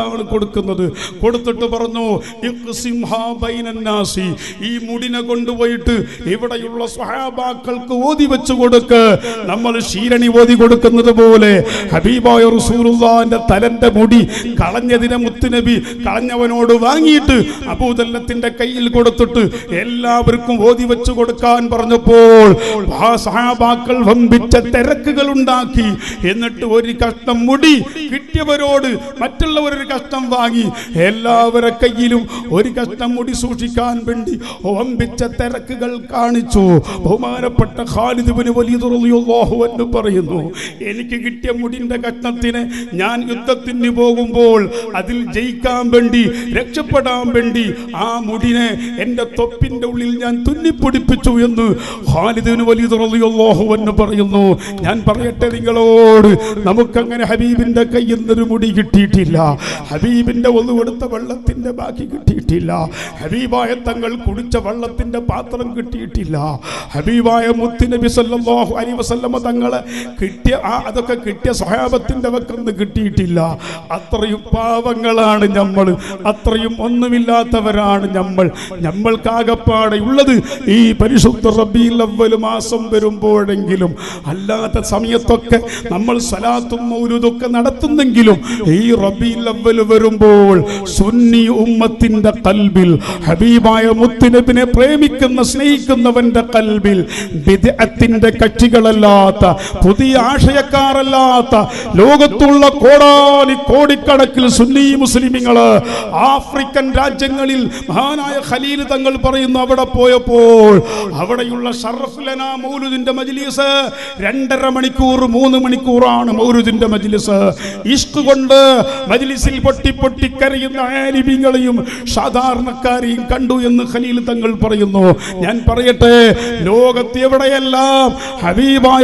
അതാണ് കൊടുക്കുന്നത് കൊടുത്തിട്ട് പറഞ്ഞു "ഇഖ്സിംഹാ ബൈനന്നാസി." ഈ മുടിനെ കൊണ്ടുപോയിട്ട് ഇവിടെയുള്ള സ്വഹാബാക്കൾക്ക് ഓതി വെച്ചു കൊടുക്ക് നമ്മൾ ശീരണി ഓതി കൊടുക്കുന്നത് പോലെ ഹബീബായ റസൂലുള്ളാന്റെ തലന്റെ മുടി കളഞ്ഞതിനെ മുത്തുനബി കളഞ്ഞവനോട് വാങ്ങിയിട്ട് അബൂദല്ലത്തിന്റെ കയ്യിൽ കൊടുത്തിട്ട് എല്ലാവർക്കും ഓതി വെച്ചു കൊടുക്കാൻ പറഞ്ഞപ്പോൾ ആ സഹാബാക്കൾ വമ്പിച്ച തിരക്കുകൾ ഉണ്ടാക്കി എന്നിട്ട് ഒരു കഷ്ണം മുടി കിട്ടിയവരോട് മറ്റുള്ളവർ ഒരു കഷ്ണം വാങ്ങി എല്ലാവരുടെ കയ്യിലും ഒരു കഷ്ണം മുടി സൂക്ഷിക്കാൻ വേണ്ടി വമ്പിച്ച തിരക്കുകൾ കാണിച്ചു ബഹുമാനപ്പെട്ട ഖാലിദ് വലിയ എന്ന് പറയുന്നു എനിക്ക് കിട്ടിയ മുടിന്റെ കഷ്ണത്തിന് ഞാൻ യുദ്ധത്തിന് പോകുമ്പോൾ അതിൽ ജയിക്കാൻ വേണ്ടി രക്ഷപ്പെടാൻ വേണ്ടി ആ മുടിനെ എൻ്റെ തൊപ്പിന്റെ ഉള്ളിൽ ഞാൻ തുന്നിപ്പിടിപ്പിച്ചു എന്ന് ഖാലിദിന് വലിയ എന്ന് പറയുന്നു ഞാൻ പറയട്ടെ നിങ്ങളോട് നമുക്കങ്ങനെ ഹബീബിന്റെ കയ്യിൽ നിന്നൊരു മുടി കിട്ടിയിട്ടില്ല ഹബീബിന്റെ ഒന്ന് കൊടുത്ത വെള്ളത്തിന്റെ ബാക്കി കിട്ടിയിട്ടില്ല ഹബീബായ തങ്ങൾ കുടിച്ച വെള്ളത്തിന്റെ പാത്രം കിട്ടിയിട്ടില്ല ഹബീബായ മുത്തുനബി സല്ലല്ലാഹു അലൈഹി വസല്ലമ തങ്ങളെ കിട്ടിയ ആ അതൊക്കെ കിട്ടിയ സ്വഹാബത്തിന്റെ വക്കൊന്നും കിട്ടിയിട്ടില്ല അത്രയും പാവങ്ങളാണ് നമ്മൾ അത്രയും ഒന്നുമില്ലാത്തവരാണ് നമ്മൾ നമ്മൾക്കാകപ്പാടെ ഉള്ളത് ഈ പരിശുദ്ധ റബീൽ അവ്വൽ മാസം വരുമ്പോഴെങ്കിലും അല്ലാത്ത സമയത്തൊക്കെ നമ്മൾ സലാത്തും മൗലൂദൊക്കെ നടത്തുന്നെങ്കിലും ഈ റബീൽ അവ്വൽ വരുമ്പോൾ സുന്നി ഉമ്മത്തിന്റെ കൽബിൽ ഹബീബായ മുത്തുനബിനെ പ്രേമിക്കുന്ന സ്നേഹിക്കുന്നവന്റെ കൽബിൽ ബിദ്അത്തിന്റെ കക്ഷികളല്ലാത്ത പുതിയ ആശയക്കാരല്ലാത്ത ലോകത്തുള്ള കോടാനി കോടിക്കണക്കിൽ സുന്നി മുസ്ലിമിങ്ങള് ആഫ്രിക്കൻ രാജ്യങ്ങളിൽ മഹാനായ ഖലീൽ തങ്ങൾ പറയുന്നു അവിടെ പോയപ്പോൾ അവിടെയുള്ള ഷറഫുലന മൗലുദിന്റെ മജ്ലിസ് രണ്ടര മണിക്കൂർ മൂന്ന് മണിക്കൂറാണ് മൗലുദിന്റെ മജ്ലിസ് ഇഷ്ക് കൊണ്ട് മജ്ലിസിൽ പൊട്ടി പൊട്ടി കരയുന്ന ആലിമീങ്ങളെയും സാധാരണക്കാരെയും കണ്ടു എന്ന് ഖലീൽ തങ്ങൾ പറയുന്നു ഞാൻ പറയട്ടെ ലോകത്ത് എവിടെയെല്ലാം ഹബീബായ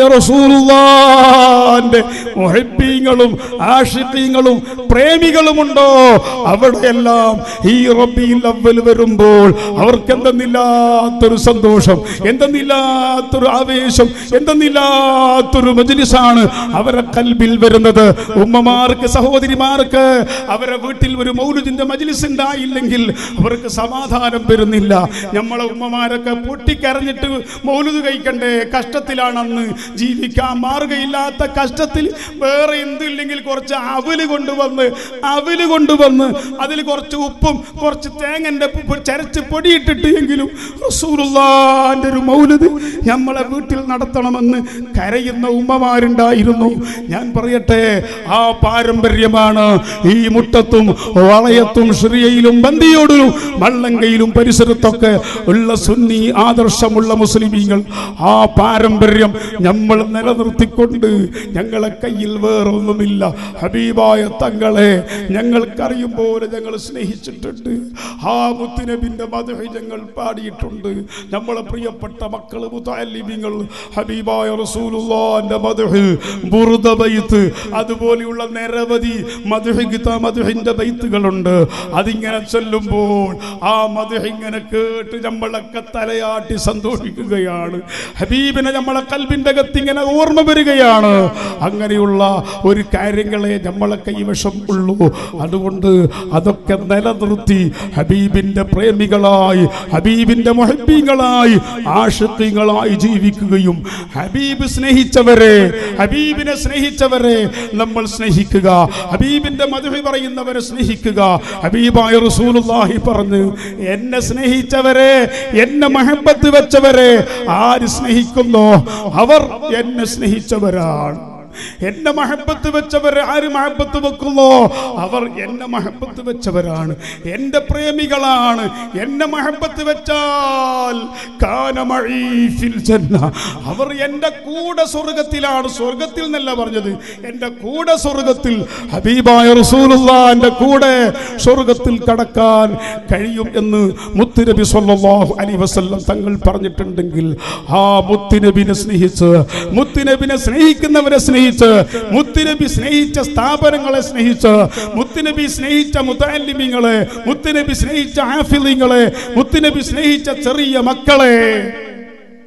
റസൂലുള്ളാന്റെ മുഹബ്ബീങ്ങളും ആഷിഖീങ്ങളും പ്രേമികളുമുണ്ടോ അവിടെയെല്ലാം ഈ റബ്ബിയിൽ അവൽ വരുമ്പോൾ അവർക്ക് എന്തെന്നില്ലാത്തൊരു സന്തോഷം എന്തെന്നില്ലാത്തൊരു ആവേശം എന്തെന്നില്ലാത്തൊരു മജ്ലിസാണ് അവരെ കൽബിൽ വരുന്നത് ഉമ്മമാർക്ക് സഹോദരിമാർക്ക് അവരെ വീട്ടിൽ ഒരു മൗലുദിന്റെ മജ്ലിസ് ഉണ്ടായില്ലെങ്കിൽ അവർക്ക് സമാധാനം വരുന്നില്ല നമ്മളെ ഉമ്മമാരൊക്കെ പൊട്ടിക്കരഞ്ഞിട്ട് മൗലുദ് കഴിക്കണ്ടേ കഷ്ടത്തിലാണ് അന്ന് ജീവിക്കാൻ മാറുകയില്ലാത്ത കഷ്ടത്തിൽ വേറെ എന്തില്ലെങ്കിൽ കുറച്ച് അവല് കൊണ്ടുവന്ന് അവല് കൊണ്ടുവന്ന് അതിൽ കുറച്ച് ഉപ്പും കുറച്ച് തേങ്ങന്റെ പു- ചരച്ച് പൊടിയിട്ടിട്ട് എങ്കിലും റസൂലുള്ളാന്റെ ഒരു മൗലത് നമ്മളെ വീട്ടിൽ നടത്തണമെന്ന് കരയുന്ന ഉമ്മമാരുണ്ടായിരുന്നു ഞാൻ പറയട്ടെ ആ പാരമ്പര്യമാണ് ഈ മുട്ടത്തും വളയത്തും ശ്രീയയിലും ബന്ദിയോടിലും വള്ളങ്കയിലും പരിസരത്തൊക്കെ ഉള്ള സുന്നി ആദർശമുള്ള മുസ്ലിമീങ്ങൾ ആ പാരമ്പര്യം നമ്മൾ നിലനിർത്തിക്കൊണ്ട് ഞങ്ങളെ കയ്യിൽ വേറൊന്നുമില്ല ഹബീബായ തങ്ങളെ ഞങ്ങൾക്കറിയും പോലെ ഞങ്ങൾ സ്നേഹിച്ചിട്ടുണ്ട് ആ മുത്തുനബിന്റെ മധുഹി ഞങ്ങൾ പാടിയിട്ടുണ്ട് നമ്മളെ പ്രിയപ്പെട്ട മക്കള് മുത്താലിമിങ്ങൾ ഹബീബായ റസൂലുള്ളാന്റെ മധുഹ് ബുറുദ ബൈത്ത് അതുപോലെയുള്ള നിരവധി മധുഹിഗിത മധുഹിന്റെ ബൈത്തുകളുണ്ട് അതിങ്ങനെ ചൊല്ലുമ്പോൾ ആ മധുഹ് ഇങ്ങനെ കേട്ട് നമ്മളൊക്കെ തലയാട്ടി സന്തോഷിക്കുകയാണ് ഹബീബിനെ നമ്മളെ കൽബിന്റെ അകത്ത് ഇങ്ങനെ ഓർമ്മ വരികയാണ് അങ്ങനെയുള്ള ഒരു കാര്യങ്ങളെ നമ്മളെ കൈവശം ഉള്ളൂ അതുകൊണ്ട് അതൊക്കെ നിലനിർത്തി ഹബീബിന്റെ പ്രേമികളായി ഹബീബിന്റെ മൊഹബീങ്ങളായി ആഷിഖീങ്ങളായി ജീവിക്കുകയും ഹബീബ് സ്നേഹിച്ചവരെ ഹബീബിനെ സ്നേഹിച്ചവരെ നമ്മൾ സ്നേഹിക്കുക ഹബീബിന്റെ മധുഹി പറയുന്നവരെ സ്നേഹിക്കുക ഹബീബായ റസൂലുള്ളാഹി പറഞ്ഞു എന്നെ സ്നേഹിച്ചവരെ എന്നെ മഹബത്ത് വെച്ചവരെ ആര് സ്നേഹിക്കുന്നോ അവർ എന്നെ സ്നേഹിച്ചവരാണ് എന്നെ മഹബത്ത് വെച്ചവർ ആര് മഹബത്ത് വെക്കുന്നോ അവർ എന്നെ മഹബത്ത് വെച്ചവരാണ് എൻ്റെ പ്രേമികളാണ് എന്നെ മഹബത്ത് വെച്ചാൽ കാനമഴീ ഫിൽ ജന്ന അവർ എൻ്റെ കൂടെ സ്വർഗത്തിലാണ് സ്വർഗത്തിൽ എന്നല്ല പറഞ്ഞത് എൻ്റെ കൂടെ സ്വർഗത്തിൽ ഹബീബായ റസൂലുള്ളാന്റെ കൂടെ സ്വർഗത്തിൽ കടക്കാൻ കഴിയും എന്ന് മുത്തുനബി സല്ലല്ലാഹു അലൈഹി വസല്ലം തങ്ങൾ പറഞ്ഞിട്ടുണ്ടെങ്കിൽ ആ മുത്തുനബിനെ സ്നേഹിച്ച് മുത്തുനബിനെ സ്നേഹിക്കുന്നവരെ സ്നേഹിച്ച് മുത്തുനബി സ്നേഹിച്ച സ്ഥാപനങ്ങളെ സ്നേഹിച്ച് മുത്തുനബി സ്നേഹിച്ച മുത്താലിമിങ്ങളെ മുത്തുനബി സ്നേഹിച്ച ആഫിലിങ്ങളെ മുത്തുനബി സ്നേഹിച്ച ചെറിയ മക്കളെ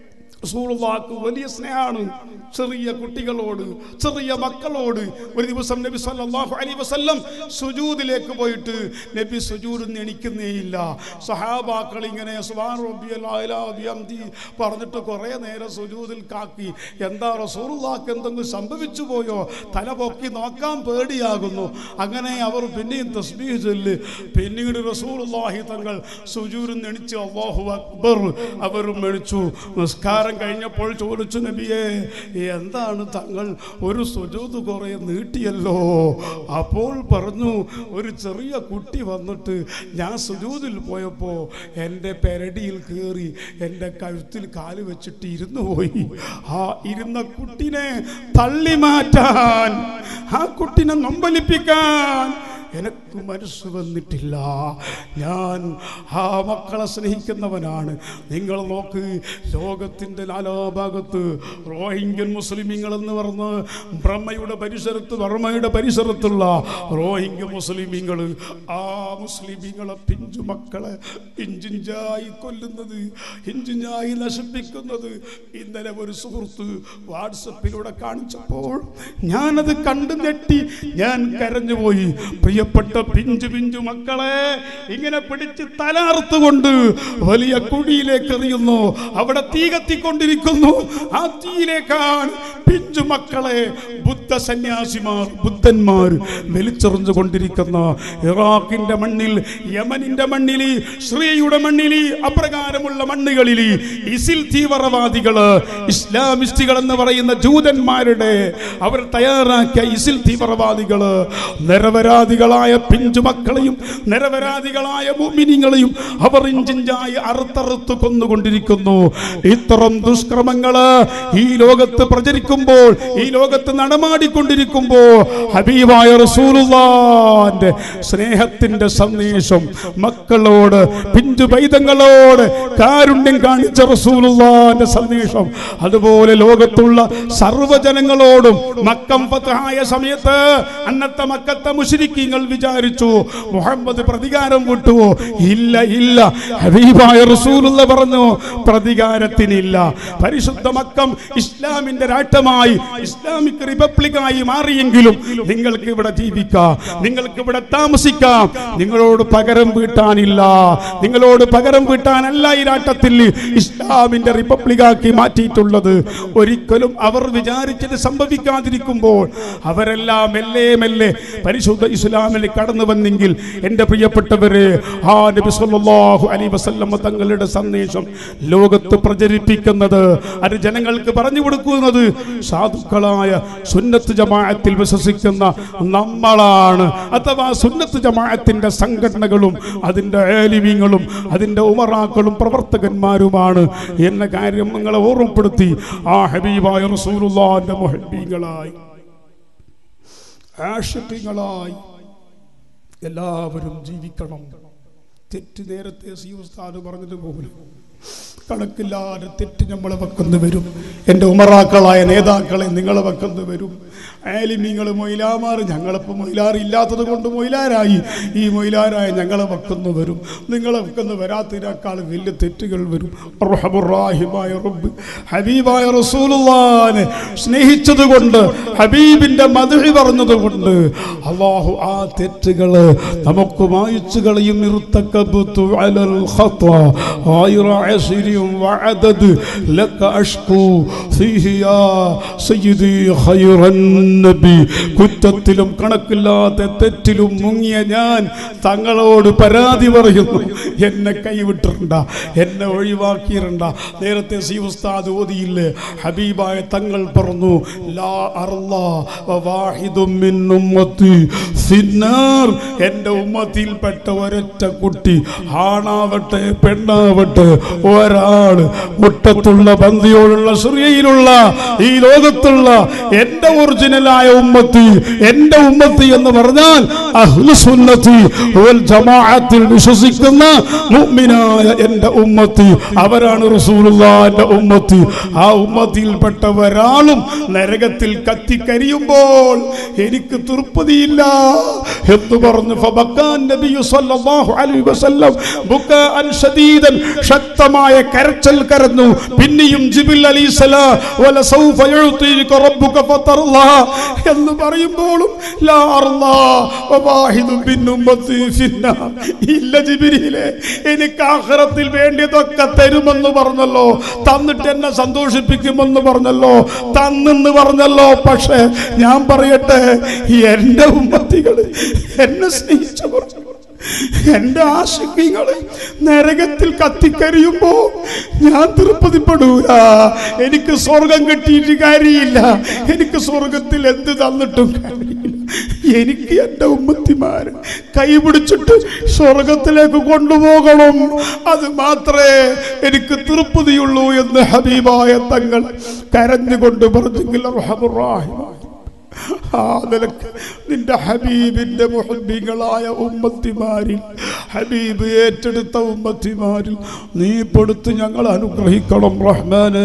റസൂലുള്ളാഹിക്ക് വലിയ സ്നേഹമാണ് ചെറിയ കുട്ടികളോട് ചെറിയ മക്കളോട് ഒരു ദിവസം നബി സല്ലല്ലാഹു അലൈഹി വസല്ലം സുജൂദിലേക്ക് പോയിട്ട് നബി സുജൂദിൽ എണിക്കുന്നേയില്ല സഹാബാക്കൾ ഇങ്ങനെ സുബ്ഹാന റബ്ബിയൽ അഅ്ലാ ബിഹംദി പറഞ്ഞിട്ട് കുറേ നേരം സുജൂദിൽ കാക്കി എന്താ റസൂലുള്ളാഹിക്ക് എന്തെങ്കിലും സംഭവിച്ചു പോയോ തല പൊക്കി നോക്കാൻ പേടിയാകുന്നു അങ്ങനെ അവർ പിന്നെയും തസ്ബീഹ് ചൊല്ലി പിന്നീട് റസൂലുള്ളാഹി തങ്ങൾ സുജൂദിൽ എണിച്ച് അല്ലാഹു അക്ബർ അവരും എണിച്ചു നിസ്കാരം കഴിഞ്ഞപ്പോൾ ചോദിച്ചു നബിയെ എന്താണ് തങ്ങൾ ഒരു സുജൂത് കുറെ നീട്ടിയല്ലോ അപ്പോൾ പറഞ്ഞു ഒരു ചെറിയ കുട്ടി വന്നിട്ട് ഞാൻ സുജൂതിൽ പോയപ്പോൾ എൻ്റെ പെരടിയിൽ കയറി എൻ്റെ കഴുത്തിൽ കാല് വെച്ചിട്ട് ഇരുന്നു പോയി ആ ഇരുന്ന കുട്ടിനെ തള്ളി മാറ്റാൻ ആ കുട്ടിനെ നൊമ്പലിപ്പിക്കാൻ എനിക്ക് മനസ്സ് വന്നിട്ടില്ല ഞാൻ ആ മക്കളെ സ്നേഹിക്കുന്നവനാണ് നിങ്ങൾ നോക്ക് ലോകത്തിൻ്റെ നാലാഭാഗത്ത് റോഹിംഗ്യൻ മുസ്ലിമീങ്ങൾ എന്ന് പറഞ്ഞ് ബ്രഹ്മയുടെ പരിസരത്ത് ബർമ്മയുടെ പരിസരത്തുള്ള റോഹിംഗ്യ മുസ്ലിമീങ്ങൾ ആ മുസ്ലിമീങ്ങളെ പിഞ്ചു മക്കളെ ഇഞ്ചിഞ്ചായി കൊല്ലുന്നത് ഇഞ്ചിഞ്ചായി നശിപ്പിക്കുന്നത് ഇന്നലെ ഒരു സുഹൃത്ത് വാട്സപ്പിലൂടെ കാണിച്ചപ്പോൾ ഞാനത് കണ്ടു ഞെട്ടി ഞാൻ കരഞ്ഞുപോയി പ്രിയപ്പെട്ട പിഞ്ചു പിഞ്ചു മക്കളെ ഇങ്ങനെ പിടിച്ച് തലാർത്തുകൊണ്ട് വലിയ കുഴിയിലേക്ക് എറിയുന്നു അവിടെ തീ കത്തിക്കൊണ്ടിരിക്കുന്നു ആ തീയിലേക്കാണ് പിഞ്ചു മക്കളെ ബുദ്ധ സന്യാസിമാർ ബുദ്ധന്മാർ വലിച്ചെറിഞ്ഞു കൊണ്ടിരിക്കുന്ന ഇറാഖിന്റെ മണ്ണിൽ യമനിന്റെ മണ്ണിൽ ശ്രീയുടെ മണ്ണിൽ അപ്രകാരമുള്ള മണ്ണുകളിൽ ഇസിൽ തീവ്രവാദികള് ഇസ്ലാമിസ്റ്റുകൾ എന്ന് പറയുന്ന ജൂതന്മാരുടെ അവർ തയ്യാറാക്കിയ ഇസിൽ തീവ്രവാദികള് നിരപരാധികളായ പിഞ്ചു മക്കളെയും നിരപരാധികളായ മുമിനിങ്ങളെയും അവർ ഇഞ്ചിഞ്ചായി അറുത്തറുത്ത് കൊന്നുകൊണ്ടിരിക്കുന്നു ഇത്തരം ദുഷ്കർമ്മങ്ങള് ഈ ലോകത്ത് പ്രചരിക്കുമ്പോൾ ഈ ലോകത്ത് നടമാടിക്കൊണ്ടിരിക്കുമ്പോ ഹബീബായ റസൂലുള്ളാന്റെ സ്നേഹത്തിന്റെ സന്ദേശം മക്കളോട് പിഞ്ചു പൈതങ്ങളോട് കാരുണ്യം കാണിച്ച റസൂലുള്ളാന്റെ സന്ദേശം അതുപോലെ ലോകത്തുള്ള സർവ്വജനങ്ങളോടും മക്കം ഫതഹായ സമയത്ത് അന്നത്തെ മക്കത്തെ മുശ്രിക്കീങ്ങൾ വിചാരിച്ചു മുഹമ്മദ് പ്രതികാരം വിട്ടുവോ ഇല്ല ഇല്ല ഹബീബായ റസൂലുള്ള പറഞ്ഞു പ്രതികാരത്തിനില്ല പരിശുദ്ധ മക്കം ഇസ്ലാമിന്റെ രാഷ്ട്രമായി ഇസ്ലാമിക് റിപ്പബ്ലിക്കായി മാറിയെങ്കിലും നിങ്ങൾക്ക് ഇവിടെ ജീവിക്കാം നിങ്ങൾക്ക് ഇവിടെ താമസിക്കാം നിങ്ങളോട് പകരം വീട്ടാനില്ല നിങ്ങളോട് പകരം വീട്ടാനല്ല ഈ രാഷ്ട്രത്തിൽ ഇസ്ലാമിന്റെ റിപ്പബ്ലിക്കാക്കി മാറ്റിയിട്ടുള്ളത് ഒരിക്കലും അവർ വിചാരിച്ചത് സംഭവിക്കാതിരിക്കുമ്പോൾ അവരെല്ലാം മെല്ലെ മെല്ലെ പരിശുദ്ധ ഇസ്ലാമിൽ കടന്നു വന്നെങ്കിൽ എൻ്റെ പ്രിയപ്പെട്ടവരെ ആ നബി സല്ലല്ലാഹു അലൈഹി വസല്ലം തങ്ങളുടെ സന്ദേശം ലോകത്ത് പ്രചരിപ്പിക്കുന്നത് അത് ജനങ്ങൾക്ക് പറഞ്ഞു കൊടുക്കുന്നത് സാധുക്കളായ സുന്നത്ത് ജമാഅത്തിൽ വിശ്വസിക്കുന്ന നമ്മളാണ് അഥവാ സുന്നത്ത് ജമാഅത്തിന്റെ സംഘടനകളും അതിൻ്റെ ഏലിമീങ്ങളും അതിൻ്റെ ഉമറാക്കളും പ്രവർത്തകന്മാരുമാണ് എന്ന കാര്യം നിങ്ങളെ ഓർമ്മപ്പെടുത്തി ആ ഹബീബായ റസൂലുള്ളാന്റെ മുഹബീങ്ങളായി ആഷിഖീങ്ങളായി എല്ലാവരും ജീവിക്കണം തെറ്റ് നേരത്തെ സി ഉസ്താദ് പറഞ്ഞതുപോലെ കണക്കില്ലാതെ തെറ്റ് നമ്മളെ വെക്കുന്നു വരും എൻ്റെ ഉമറാക്കളായ നേതാക്കളെ നിങ്ങളെ വെക്കുന്നു വരും ആലിമീങ്ങൾ മൊയിലാമാർ ഞങ്ങളിപ്പോൾ മൊയിലാർ ഇല്ലാത്തത് കൊണ്ട് മൊയിലാരായി ഈ മൊയിലാരായ ഞങ്ങളെ വെക്കുന്നു വരും നിങ്ങളെ വെക്കുന്നു വരാത്തതിനേക്കാൾ വലിയ തെറ്റുകൾ വരും റഹമുറാഹിമായ റബ്ബ് ഹബീബായ റസൂലുള്ളാനെ സ്നേഹിച്ചത് കൊണ്ട് ഹബീബിന്റെ മധുരി പറഞ്ഞത് കൊണ്ട് അള്ളാഹു ആ തെറ്റുകൾ നമുക്ക് മായിച്ചു കളയും ഇർത്തക്കബുത്തു അലൽ ഖത്വ ആയിറ അസ്രിയും വഅദദ് ലക അഷ്കു ഫീഹി യാ സയ്യിദി ഖൈറൻ നബി കുറ്റത്തിലും കണക്കില്ലാത്ത തെറ്റിലും മുങ്ങിയ ഞാൻ തങ്ങളോട് പരാതി പറയുന്നു എന്നെ കൈവിട്ടിരണ്ട എന്നെ ഒഴിവാക്കിയിരണ്ട നേരത്തെ സി ഉസ്താദ് ഓതിയില്ലേ ഹബീബായ തങ്ങൾ പറഞ്ഞു ലാ അർളാ വവാഹിദും മിൻ ഉമ്മത്തി ഫിന്നാർ എൻ്റെ ഉമ്മത്തിൽപ്പെട്ട ഒരൊറ്റ കുട്ടി ആണാവട്ടെ പെണ്ണാവട്ടെ ഒരാള് മുട്ടത്തുള്ള ബന്ധിയോടുള്ള സിറിയയിൽ ഭൂമിയിലുള്ള ഈ ലോകത്തുള്ള എന്റെ ഒറിജിനലായ ഉമ്മത്തി എന്റെ ഉമ്മത്തി എന്ന് പറഞ്ഞാൽ അഹ്ലുസുന്നത്തി വൽ ജമാഅത്തിൽ വിശ്വസിക്കുന്ന മുഅ്മിനായ എന്റെ ഉമ്മത്തി അവരാണ് റസൂലുള്ളാഹിന്റെ ഉമ്മത്തി ആ ഉമ്മത്തിയിൽപ്പെട്ട ഒരാളും നരകത്തിൽ കത്തിക്കരിയുമ്പോൾ എനിക്ക് തൃപ്തിയില്ല എന്ന് പറഞ്ഞു ഫബക്കാൻ നബിയു സല്ലല്ലാഹു അലൈഹി വസല്ലം ബുക്കാൻ ശദീദൻ ശക്തമായ കരച്ചൽ കരഞ്ഞു പിന്നെയും ജിബിൽ അലൈഹിസ്സലാം വല സൗഫ യുഅതീക റബ്ബുക ഫതർലാ എന്ന് പറയുമ്പോഴും ലാ അർലാ വവാഹിദുൻ ബിൻ ഉമ്മത്തി ഫിന്നാർ ഇല്ല ജിബ്രീലേ എനിക്ക് ആഖിറത്തിൽ വേണ്ടിയതൊക്കെ തരുമെന്ന് പറഞ്ഞല്ലോ തന്നിട്ട് എന്നെ സന്തോഷിപ്പിക്കുമെന്ന് പറഞ്ഞല്ലോ തന്നെന്ന് പറഞ്ഞല്ലോ പക്ഷേ ഞാൻ പറയട്ടെ എന്റെ ഉമ്മത്തികൾ എന്നെ സ്നേഹിച്ചവർ എന്റെ ആശങ്കകള് നരകത്തിൽ കത്തിക്കരിയുമ്പോ ഞാൻ തൃപ്തിപ്പെടൂല എനിക്ക് സ്വർഗം കിട്ടിയിട്ട് കാര്യമില്ല എനിക്ക് സ്വർഗത്തിൽ എന്ത് തന്നിട്ടും കാര്യമില്ല എനിക്ക് എൻ്റെ ഉമ്മത്തിമാര് കൈപിടിച്ചിട്ട് സ്വർഗത്തിലേക്ക് കൊണ്ടുപോകണം അത് മാത്രമേ എനിക്ക് തൃപ്തിയുള്ളൂ എന്ന് ഹബീബായ തങ്ങൾ കരഞ്ഞുകൊണ്ട് പറഞ്ഞെങ്കിൽ റഹമുറാഹിമായ ആ നിലക്ക് നിന്റെ ഹബീബിന്റെ മുഹബികളായ ഉമ്മത്തിമാരിൽ ഹബീബ് ഏറ്റെടുത്ത ഉമ്മത്തിമാരിൽ നീ പെടുത്ത് ഞങ്ങൾ അനുഗ്രഹിക്കണം റഹ്മാനെ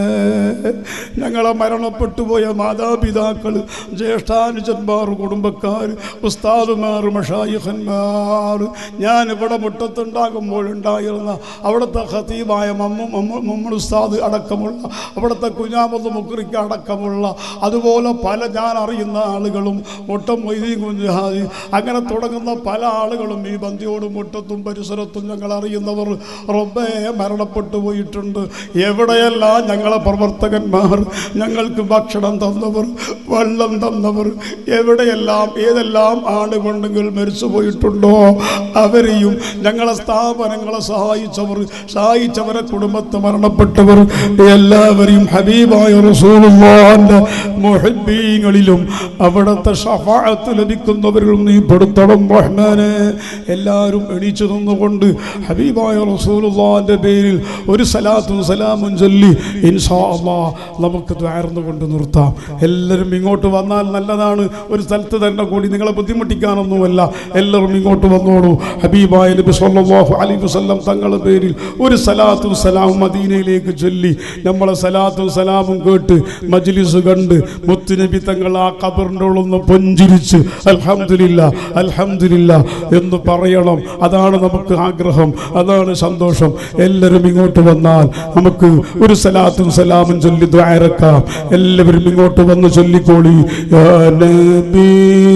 ഞങ്ങളെ മരണപ്പെട്ടു പോയ മാതാപിതാക്കൾ ജ്യേഷ്ഠാനുജന്മാർ കുടുംബക്കാർ ഉസ്താദുമാർ മഷായിഖന്മാർ ഞാൻ ഇവിടെ മുട്ടത്തുണ്ടാകുമ്പോഴുണ്ടായിരുന്ന അവിടുത്തെ ഖതീബായ മമ്മ മമ്മ ഉസ്താദ് അടക്കമുള്ള അവിടുത്തെ കുഞ്ഞാമത് മുക്രിക്ക് അടക്കമുള്ള അതുപോലെ പല ഞാൻ അറിയുന്ന ആളുകളും മുട്ടം മൊയ്തീൻ കുഞ്ഞാതി അങ്ങനെ തുടങ്ങുന്ന പല ആളുകളും ഈ ബന്ധിയോടും മുട്ടത്തും പരിസരത്തും ഞങ്ങൾ അറിയുന്നവർ റബ്ബേ മരണപ്പെട്ടു പോയിട്ടുണ്ട് എവിടെയെല്ലാം ഞങ്ങളെ പ്രവർത്തകന്മാർ ഞങ്ങൾക്ക് ഭക്ഷണം തന്നവർ വെള്ളം തന്നവർ എവിടെയെല്ലാം ഏതെല്ലാം ആണ്ടുകൊണ്ടെങ്കിൽ മരിച്ചു പോയിട്ടുണ്ടോ അവരെയും ഞങ്ങളെ സ്ഥാപനങ്ങളെ സഹായിച്ചവർ സഹായിച്ചവരെ കുടുംബത്തെ മരണപ്പെട്ടവർ എല്ലാവരെയും ഹബീബായ റസൂലുള്ളാഹിന്റെ മുഹബ്ബീങ്ങളിലും അവിടുത്തെ ഷഫാഅത്ത് ലഭിക്കുന്നവരിലും നീ പെടുത്തണം റഹ്മാനെ എല്ലാവരും എണീച്ചു നിന്നുകൊണ്ട് ഹബീബായ റസൂലുള്ളാഹിന്റെ പേരിൽ ഒരു സലാത്തും സലാമും ചൊല്ലി ഇൻഷാ അല്ലാ നമുക്ക് ദ്വാർന്നു കൊണ്ട് നിർത്താം എല്ലാവരും ഇങ്ങോട്ട് വന്നാൽ നല്ലതാണ് ഒരു സ്ഥലത്ത് തന്നെ കൂടി നിങ്ങളെ ബുദ്ധിമുട്ടിക്കാനൊന്നുമല്ല എല്ലാവരും ഇങ്ങോട്ട് വന്നോളൂ ഹബീബായ നബി സല്ലല്ലാഹു അലൈഹി വസല്ലം തങ്ങളുടെ പേരിൽ ഒരു സലാത്തും സലാമും മദീനയിലേക്ക് ചൊല്ലി നമ്മളെ സലാത്തും സലാമും കേട്ട് മജ്ലിസ് കണ്ട് മുത്തുനബി തങ്ങൾ ആ ഖബറിൻ്റെ ഉള്ളൊന്ന് പുഞ്ചിരിച്ച് അൽഹംദുലില്ല അൽഹംദുലില്ല എന്ന് പറയണം അതാണ് നമുക്ക് ആഗ്രഹം അതാണ് സന്തോഷം എല്ലാവരും ഇങ്ങോട്ട് വന്നാൽ നമുക്ക് ഒരു സലാത്തും സലാമും ചൊല്ലി ദ്വാരക്കാം എല്ലാവരും ഇങ്ങോട്ട് വന്ന് ചൊല്ലിക്കോളി യാ നബി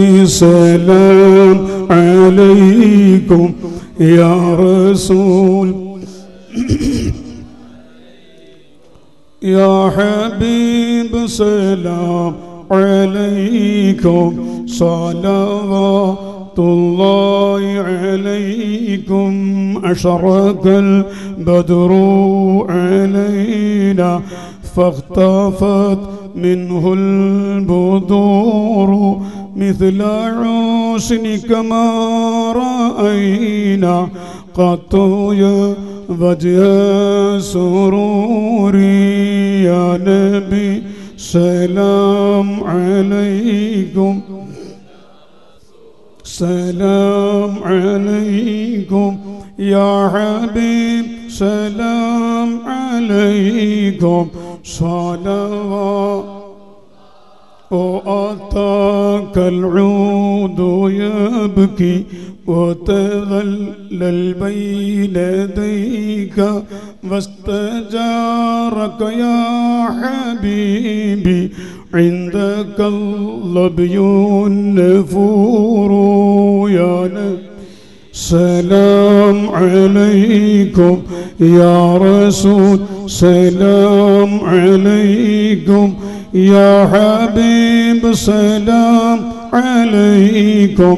സലാം അലൈക്കും യാ റസൂൽ يا حبيب سلام عليكم صلوات الله عليكم أشرق البدر علينا فاختفت منه البدور مثل عوسنك ما رأينا قط يا وجه سروري يا نبي سلام عليكم سلام عليكم يا حبيب سلام عليكم صلوات وأتاك العود يبكي وتذلل بين يديك واستجارك يا حبيبي عندك اللبي النفور يا نبي سلام عليكم يا رسول سلام عليكم يا حبيب سلام عليكم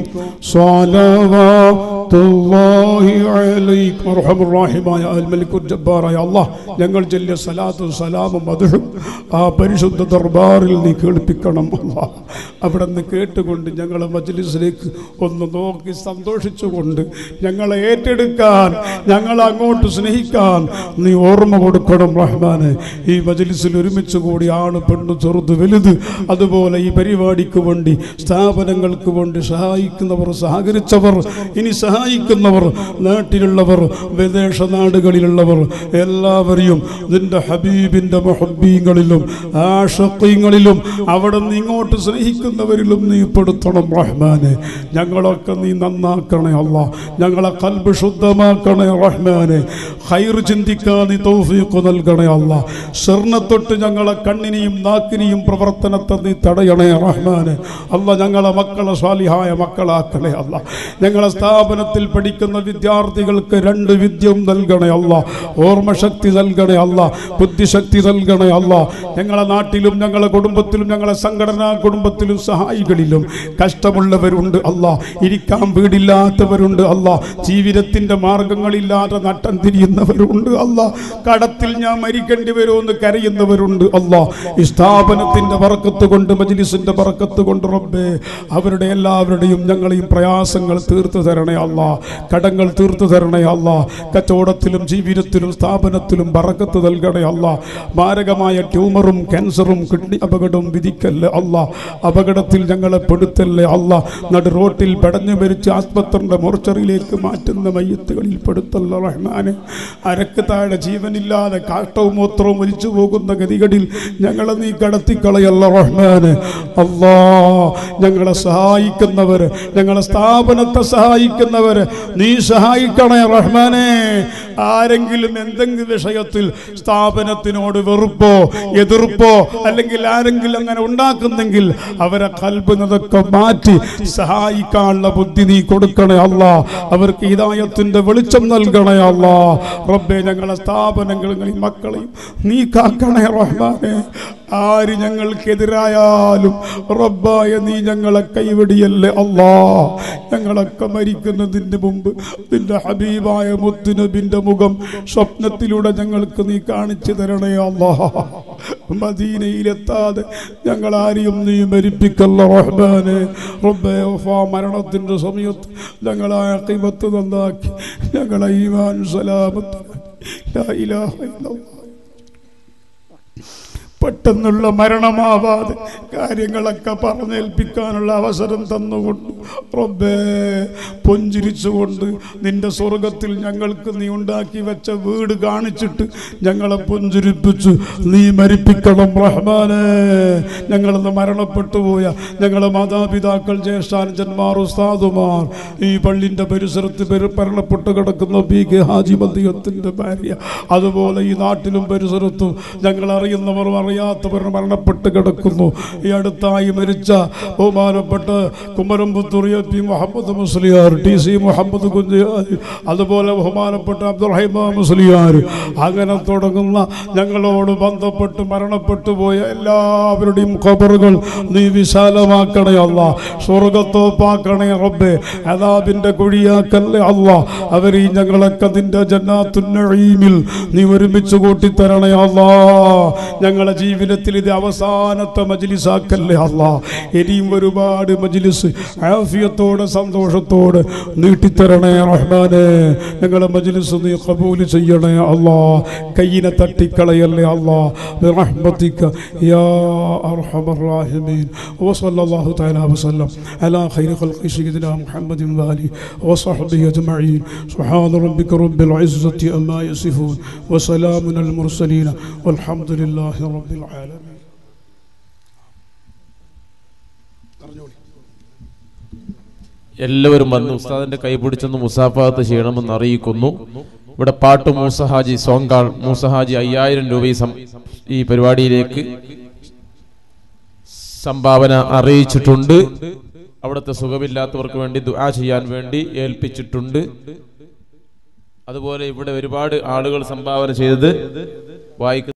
صلوات الله عليكم أرحم الراحماയ الملك الجبار يا الله ഞങ്ങൾ ചൊല്ലിയ സലാത്തും സലാമും മധുഹും ആ പരിശുദ്ധ ദർബാറിൽ നീ കേൾപ്പിക്കണം അല്ലാ അവിടെ നിന്ന് കേട്ടുകൊണ്ട് ഞങ്ങളെ മജ്ലിസിലേക്ക് ഒന്ന് നോക്കി സന്തോഷിച്ചുകൊണ്ട് ഞങ്ങളെ ഏറ്റെടുക്കാൻ ഞങ്ങളെ അങ്ങോട്ട് സ്നേഹിക്കാൻ നീ ഓർമ്മ കൊടുക്കണം റഹ്മാനെ ഈ മജ്ലിസിൽ ഒരുമിച്ച് കൂടി ആണ് പെണ്ണ് ചെറുത് വലുത് അതുപോലെ ഈ പരിപാടിക്ക് വേണ്ടി സ്ഥാപനങ്ങൾക്ക് വേണ്ടി സഹായിക്കുന്നവർ സഹകരിച്ചവർ ഇനി സഹായിക്കുന്നവർ നാട്ടിലുള്ളവർ വിദേശ നാടുകളിലുള്ളവർ എല്ലാവരെയും നിന്റെ ഹബീബിന്റെ മൊഹബീങ്ങളിലും ആഷക്കീങ്ങളിലും അവിടെ നിന്ന് ഇങ്ങോട്ട് സ്നേഹിക്കുന്നവരിലും നീ പെടുത്തണം റഹ്മാനെ ഞങ്ങളൊക്കെ നീ നന്നാക്കണേ അല്ല ഞങ്ങളെ കൽബ് ശുദ്ധമാക്കണേ റഹ്മാനെ ഹൈർ ചിന്തിക്കാൻ നീ തൗഫീഖ് നൽകണേ അല്ല സ്വർണ്ണത്തൊട്ട് ഞങ്ങളെ കണ്ണിനെയും നാക്കിനെയും പ്രവർത്തനത്തെ നീ തടയണേ റഹ്മാനെ അല്ല ഞങ്ങളെ മക്കളെ സ്വാലിഹായ മക്കളാക്കണേ അല്ല ഞങ്ങളെ സ്ഥാപനത്തിൽ പഠിക്കുന്ന വിദ്യാർത്ഥികൾക്ക് രണ്ട് വിദ്യയും നൽകണേ അല്ല ഓർമ്മശക്തി നൽകണേ അല്ല ബുദ്ധിശക്തി നൽകണേ അല്ല ഞങ്ങളെ നാട്ടിലും ഞങ്ങളെ കുടുംബത്തിലും ഞങ്ങളെ സംഘടനാ കുടുംബത്തിലും സഹായികളിലും കഷ്ടമുള്ളവരുണ്ട് അല്ല ഇരിക്കാൻ വീടില്ലാത്തവരുണ്ട് അല്ല ജീവിതത്തിന്റെ മാർഗങ്ങളില്ലാതെ നട്ടം തിരിയുന്നവരുണ്ട് അല്ല കടത്തിൽ ഞാൻ മരിക്കേണ്ടി വരുമെന്ന് കരയുന്നവരുണ്ട് അല്ല ഈ സ്ഥാപനത്തിന്റെ പറക്കത്ത് കൊണ്ട് മജ്ലിസിന്റെ പറക്കത്ത് കൊണ്ട് റബ്ബേ അവരുടെ എല്ലാവരുടെയും ഞങ്ങളെയും പ്രയാസങ്ങൾ തീർത്തു തരണേ അല്ല കടങ്ങൾ തീർത്തു തരണേ അല്ല കച്ചവടത്തിലും ജീവിതത്തിലും സ്ഥാപനത്തിലും പറക്കത്ത് നൽകണേ അല്ല മാരകമായ ട്യൂമറും ക്യാൻസറും കിഡ്നി അപകടവും വിധിക്കല്ലേ അല്ല അപകടത്തിൽ ഞങ്ങളെ പെടുത്തല്ലേ അല്ല നടു റോട്ടിൽ പടഞ്ഞു മരിച്ച് ആസ്പത്രിന്റെ മോർച്ചറിയിലേക്ക് മാറ്റുന്ന മയ്യത്തുകളിൽ പെടുത്തല്ല റഹ്മാന് അരക്ക് താഴെ ജീവനില്ലാതെ കാഷ്ടവും മൂത്രവും ഒലിച്ചു പോകുന്ന ഗതികളിൽ ഞങ്ങളെ നീ കടത്തിക്കളയല്ല റഹ്മാന് അല്ലാ ഞങ്ങളെ സഹായിക്കുന്നവര് ഞങ്ങളെ സ്ഥാപനത്തെ സഹായിക്കുന്നവര് നീ സഹായിക്കണേ റഹ്മാനെ ആരെങ്കിലും എന്തെങ്കിലും വിഷയത്തിൽ സ്ഥാപനത്തിനോട് വെറുപ്പോ എതിർപ്പോ അല്ലെങ്കിൽ ആരെങ്കിലും അങ്ങനെ ഉണ്ടാക്കുന്നെങ്കിൽ അവരെ കൽബുന്നതൊക്കെ മാറ്റി സഹായിക്കാനുള്ള ബുദ്ധി നീ കൊടുക്കണേ അല്ല അവർക്ക് ഹിദായത്തിന്റെ വെളിച്ചം നൽകണേ അല്ല റബ്ബെ ഞങ്ങളെ സ്ഥാപനങ്ങളെയും മക്കളെയും നീ കാക്കണേ റഹ്മാനെ ആര് ഞങ്ങൾക്കെതിരായാലും റബ്ബായ നീ ഞങ്ങളെ കൈവടിയല്ലേ അല്ലാ ഞങ്ങളൊക്കെ മരിക്കുന്നതിന് മുമ്പ് നിന്റെ ഹബീബായ മുത്തുനബിന്റെ മുഖം സ്വപ്നത്തിലൂടെ ഞങ്ങൾക്ക് നീ കാണിച്ചു തരണേ അല്ലാ മദീനയിലെത്താതെ ഞങ്ങൾ ആരെയും നീ മരിപ്പിക്കല്ല റഹ്മാനെ റബ്ബേ വഫാ മരണത്തിന്റെ സമയത്ത് ഞങ്ങളെ അഖിബത്ത് നന്നാക്കി ഞങ്ങളെ ഈമാൻ സലാമത്ത് ലാ ഇലാഹ ഇല്ലല്ലാഹ് പെട്ടെന്നുള്ള മരണമാവാതെ കാര്യങ്ങളൊക്കെ പറഞ്ഞേൽപ്പിക്കാനുള്ള അവസരം തന്നുകൊണ്ട് റബ്ബേ പുഞ്ചിരിച്ചുകൊണ്ട് നിന്റെ സ്വർഗത്തിൽ ഞങ്ങൾക്ക് നീ ഉണ്ടാക്കി വെച്ച വീട് കാണിച്ചിട്ട് ഞങ്ങളെ പുഞ്ചിരിപ്പിച്ച് നീ മരിപ്പിക്കണം റഹ്മാനെ ഞങ്ങളെന്ന് മരണപ്പെട്ടു പോയ ഞങ്ങളെ മാതാപിതാക്കൾ ജ്യേഷ്ഠാനുജന്മാർ ഉസ്താദുമാർ ഈ പള്ളിൻ്റെ പരിസരത്ത് പെരു മരണപ്പെട്ട് കിടക്കുന്ന പി കെ ഹാജി മദ്യത്തിൻ്റെ ഭാര്യ അതുപോലെ ഈ നാട്ടിലും പരിസരത്തും ഞങ്ങൾ അറിയുന്നവർ അറിയാത്തവർ മരണപ്പെട്ട് കിടക്കുന്നു ഈ അടുത്തായി മരിച്ച ബഹുമാനപ്പെട്ട Kumarampathur A P Muhammad Musliyar T C Muhammad കുഞ്ഞിയാർ അതുപോലെ ബഹുമാനപ്പെട്ട അബ്ദുറഹിമ മുസ്ലിയാർ അങ്ങനെ തുടങ്ങുന്ന ഞങ്ങളോട് ബന്ധപ്പെട്ട് മരണപ്പെട്ടു പോയ എല്ലാവരുടെയും ഖബറുകൾ നീ വിശാലമാക്കണേ അല്ല സ്വർഗത്തോപ്പാക്കണേ റബ്ബേ അതാബിന്റെ കുഴിയാക്കല്ലേ അല്ല അവരീ ഞങ്ങളൊക്കെ നിന്റെ ജന്നാത്തുന്നീമിൽ നീ ഒരുമിച്ച് കൂട്ടിത്തരണേ അല്ലാ ഞങ്ങളെ ജീവിതത്തിൽ ഇത് അവസാനത്തെ മജ്ലിസാക്കല്ലേ അല്ലാ ഇനിയും ഒരുപാട് മജ്ലിസ് ആഫിയത്തോടെ സന്തോഷത്തോടെ നീട്ടിത്തരണേ റഹ്മാനെ ഞങ്ങളെ മജ്ലിസ് നീ കബൂല് ചെയ്യണേ അല്ലാ കയ്യിനെ തട്ടിക്കളയല്ലേ അല്ലാ برحمتك يا أرحم الراحمين وصلى الله تعالى وسلم على خير خلق سيدنا محمد وآله وصحبه أجمعين سبحان ربك رب العزة أما يصفون وسلام على المرسلين والحمد لله رب العالمين എല്ലാവരും വന്ന് ഉസ്താദിന്റെ കൈ പിടിച്ചൊന്ന് മുസാഫാത്ത് ചെയ്യണമെന്ന് അറിയിക്കുന്നു ഇവിടെ പാട്ട് മൂസഹാജി സോങ്കാൾ മൂസഹാജി അയ്യായിരം രൂപ ഈ സം- ഈ പരിപാടിയിലേക്ക് സംഭാവന അറിയിച്ചിട്ടുണ്ട് അവിടുത്തെ സുഖമില്ലാത്തവർക്ക് വേണ്ടി ദുആ ചെയ്യാൻ വേണ്ടി ഏൽപ്പിച്ചിട്ടുണ്ട് അതുപോലെ ഇവിടെ ഒരുപാട് ആളുകൾ സംഭാവന ചെയ്തത് വായിക്കുന്ന